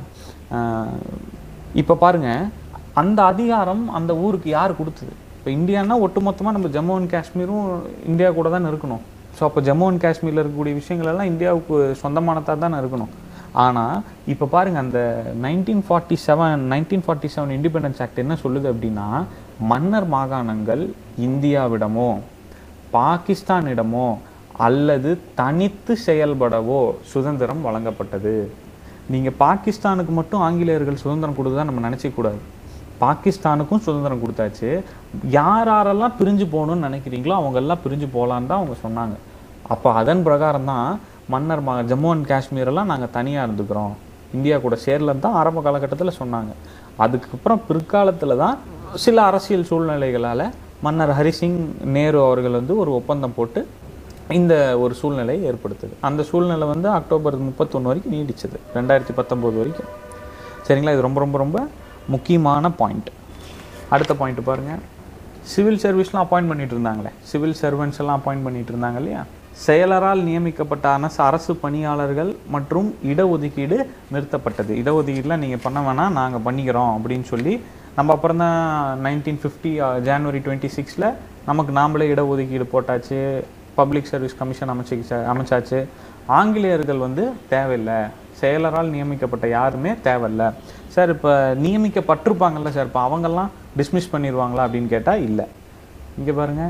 இப்போ பாருங்க அந்த அதிகாரம் அந்த ஊருக்கு யார் கொடுத்தது இப்போ இந்தியானா ஒட்டுமொத்தமாக நம்ம ஜம்மு அண்ட் காஷ்மீரும் இந்தியா கூட தான் இருக்கணும் ஸோ அப்போ ஜம்மு அண்ட் காஷ்மீரில் இருக்கக்கூடிய விஷயங்கள் எல்லாம் இந்தியாவுக்கு சொந்தமானதாக தானே இருக்கணும் ஆனால் இப்போ பாருங்க அந்த nineteen forty seven nineteen forty seven independence act என்ன சொல்லுது அப்படின்னா மன்னர் மாகாணங்கள் இந்தியாவிடமோ பாகிஸ்தானிடமோ அல்லது தனித்து செயல்படவோ சுதந்திரம் வழங்கப்பட்டது நீங்கள் பாகிஸ்தானுக்கு மட்டும் ஆங்கிலேயர்கள் சுதந்திரம் கொடுத்ததா நம்ம நினைச்சக்க கூடாது பாகிஸ்தானுக்கும் சுதந்திரம் கொடுத்தாச்சு யார் யாரெல்லாம் பிரிஞ்சு போகணும்னு நினைக்கிறீங்களோ அவங்க எல்லாம் பிரிஞ்சு போகலான்னு தான் அவங்க சொன்னாங்க அப்போ அதன் பிரகாரம் தான் மன்னர் மா ஜம்மு அண்ட் காஷ்மீர் எல்லாம் நாங்கள் தனியாக இருந்துக்கிறோம் இந்தியா கூட சேரலன்னு தான் ஆரம்ப காலகட்டத்தில் சொன்னாங்க அதுக்கப்புறம் பிற்காலத்தில் தான் சில அரசியல் சூழ்நிலைகளால் மன்னர் ஹரிசிங் நேரு அவர்கள் வந்து ஒரு ஒப்பந்தம் போட்டு இந்த ஒரு சூழ்நிலையை ஏற்படுத்துது அந்த சூழ்நிலை வந்து அக்டோபர் முப்பத்தொன்று வரைக்கும் நீடிச்சது ரெண்டாயிரத்தி பத்தொம்போது வரைக்கும் சரிங்களா இது ரொம்ப ரொம்ப ரொம்ப முக்கியமான பாயிண்ட் அடுத்த பாயிண்ட் பாருங்க சிவில் சர்வீஸ்லாம் அப்பாயிண்ட் பண்ணிட்டு இருந்தாங்களே சிவில் சர்வன்ஸ் எல்லாம் அப்பாயிண்ட் பண்ணிட்டு இருந்தாங்க இல்லையா செயலரால் நியமிக்கப்பட்ட அரசு அரசு பணியாளர்கள் மற்றும் இடஒதுக்கீடு நிறுத்தப்பட்டது இடஒதுக்கீடுலாம் நீங்கள் பண்ண வேணாம் நாங்கள் பண்ணிக்கிறோம் அப்படின்னு சொல்லி நம்ம அப்புறம் தான் நைன்டீன் ஃபிஃப்டி ஜான்வரி டுவெண்ட்டி சிக்ஸில் நமக்கு நாமளே இடஒதுக்கீடு போட்டாச்சு பப்ளிக் சர்வீஸ் கமிஷன் அமைச்சு அமைச்சாச்சு ஆங்கிலேயர்கள் வந்து தேவையில்லை செயலரால் நியமிக்கப்பட்ட யாருமே தேவையில்ல சார் இப்போ நியமிக்கப்பட்டிருப்பாங்கல்ல சார் இப்போ அவங்கெல்லாம் டிஸ்மிஸ் பண்ணிடுவாங்களா அப்படின்னு கேட்டால் இல்லை இங்கே பாருங்க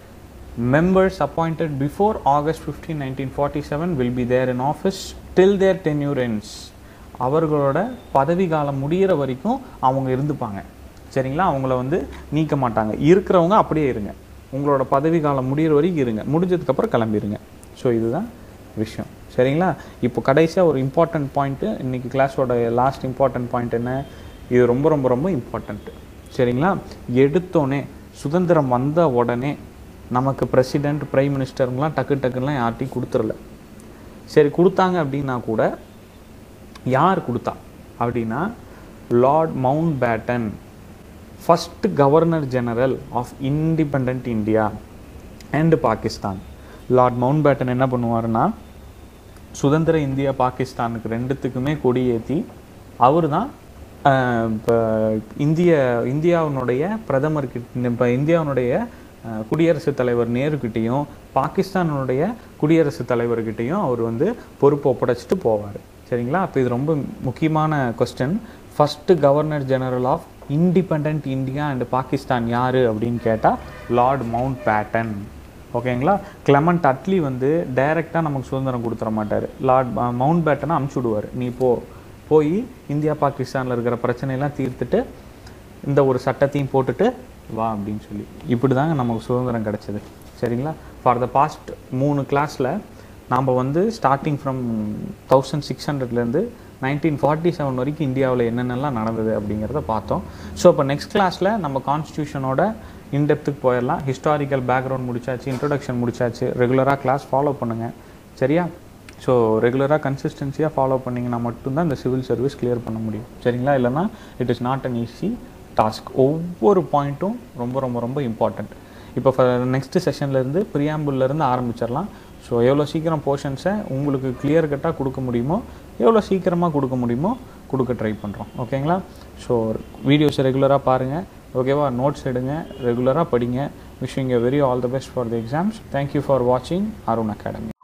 members appointed before August 15, 1947 will be there in office till their tenure ends. அவர்களோட பதவி காலம் முடியிற வரைக்கும் அவங்க இருந்துப்பாங்க சரிங்களா அவங்கள வந்து நீக்க மாட்டாங்க இருக்கிறவங்க அப்படியே இருங்க உங்களோட பதவி காலம் முடியிற வரைக்கும் இருங்க முடிஞ்சதுக்கப்புறம் கிளம்பிடுங்க ஸோ இதுதான் விஷயம் சரிங்களா இப்போ கடைசியாக ஒரு இம்பார்ட்டன்ட் பாயிண்ட்டு இன்னைக்கு கிளாஸோட லாஸ்ட் இம்பார்ட்டன்ட் பாயிண்ட் என்ன இது ரொம்ப ரொம்ப ரொம்ப இம்பார்ட்டண்ட்டு சரிங்களா எடுத்தோடனே சுதந்திரம் வந்த உடனே நமக்கு பிரசிடென்ட் பிரைம் மினிஸ்டருங்களாம் டக்கு டக்குலாம் யார்ட்டையும் கொடுத்துடல சரி கொடுத்தாங்க அப்படின்னா கூட யார் கொடுத்தா அப்படின்னா Lord Mountbatten first governor general of independent India and Pakistan Lord Mountbatten என்ன பண்ணுவாருன்னா சுதந்திர இந்தியா பாகிஸ்தானுக்கு ரெண்டுத்துக்குமே கொடியேற்றி அவர் தான் இப்போ இந்திய இந்தியாவினுடைய பிரதமர்கிட்ட இப்போ இந்தியாவினுடைய அஹ், குடியரசுத் தலைவர் நேருக்கிட்டேயும் பாகிஸ்தானுடைய குடியரசுத் தலைவர்கிட்டேயும் அவர் வந்து பொறுப்பு ஒப்படைச்சிட்டு போவார் சரிங்களா அப்போ இது ரொம்ப முக்கியமான question first governor general of independent India and Pakistan யார் அப்படின்னு கேட்டால் லார்ட் மவுண்ட் பேட்டன் ஓகேங்களா கிளமண்ட் அட்லி வந்து டைரெக்டாக நமக்கு சுதந்திரம் கொடுத்துட மாட்டார் லார்ட் மவுண்ட் பேட்டனை அமுச்சு விடுவார் நீ போ போய் இந்தியா பாகிஸ்தானில் இருக்கிற பிரச்சனையெல்லாம் தீர்த்துட்டு இந்த ஒரு சட்டத்தையும் போட்டுட்டு வா அப்படின்னு சொல்லி இப்படி தாங்க நமக்கு சுதந்திரம் கிடைச்சது சரிங்களா ஃபார் த பாஸ்ட் மூணு கிளாஸில் நாம் வந்து ஸ்டார்டிங் ஃப்ரம் தௌசண்ட் சிக்ஸ் ஹண்ட்ரட்லேருந்து நைன்டீன் ஃபார்ட்டி செவன் வரைக்கும் இந்தியாவில் என்னென்னலாம் நடந்தது அப்படிங்கிறத பார்த்தோம் ஸோ இப்போ நெக்ஸ்ட் கிளாஸில் நம்ம கான்ஸ்டியூஷனோட இன்டெப்த்துக்கு போயிடலாம் ஹிஸ்டாரிக்கல் பேக்ரவுண்ட் முடிச்சாச்சு இன்ட்ரொடக்ஷன் முடிச்சாச்சு ரெகுலராக கிளாஸ் ஃபாலோ பண்ணுங்கள் சரியா ஸோ ரெகுலராக கன்சிஸ்டன்சியாக ஃபாலோ பண்ணிங்கன்னா மட்டும்தான் இந்த சிவில் சர்வீஸ் clear பண்ண முடியும் சரிங்களா இல்லைன்னா it is not an easy task ஒவ்வொரு பாயிண்ட்டும் ரொம்ப ரொம்ப ரொம்ப இம்பார்ட்டண்ட் இப்போ நெக்ஸ்ட் செஷன்லேருந்து ப்ரியாம்பிள்லேருந்து ஆரம்பிச்சிடலாம் ஸோ எவ்வளோ சீக்கிரம் போர்ஷன்ஸை உங்களுக்கு கிளியர் கட்டாக கொடுக்க முடியுமோ எவ்வளோ சீக்கிரமாக கொடுக்க முடியுமோ கொடுக்க ட்ரை பண்ணுறோம் ஓகேங்களா ஸோ வீடியோஸை ரெகுலராக பாருங்கள் ஓகேவா நோட்ஸ் எடுங்க ரெகுலராக படிங்க wishing a very all the best for the exams thank you for வாட்சிங் அருண் அகாடமி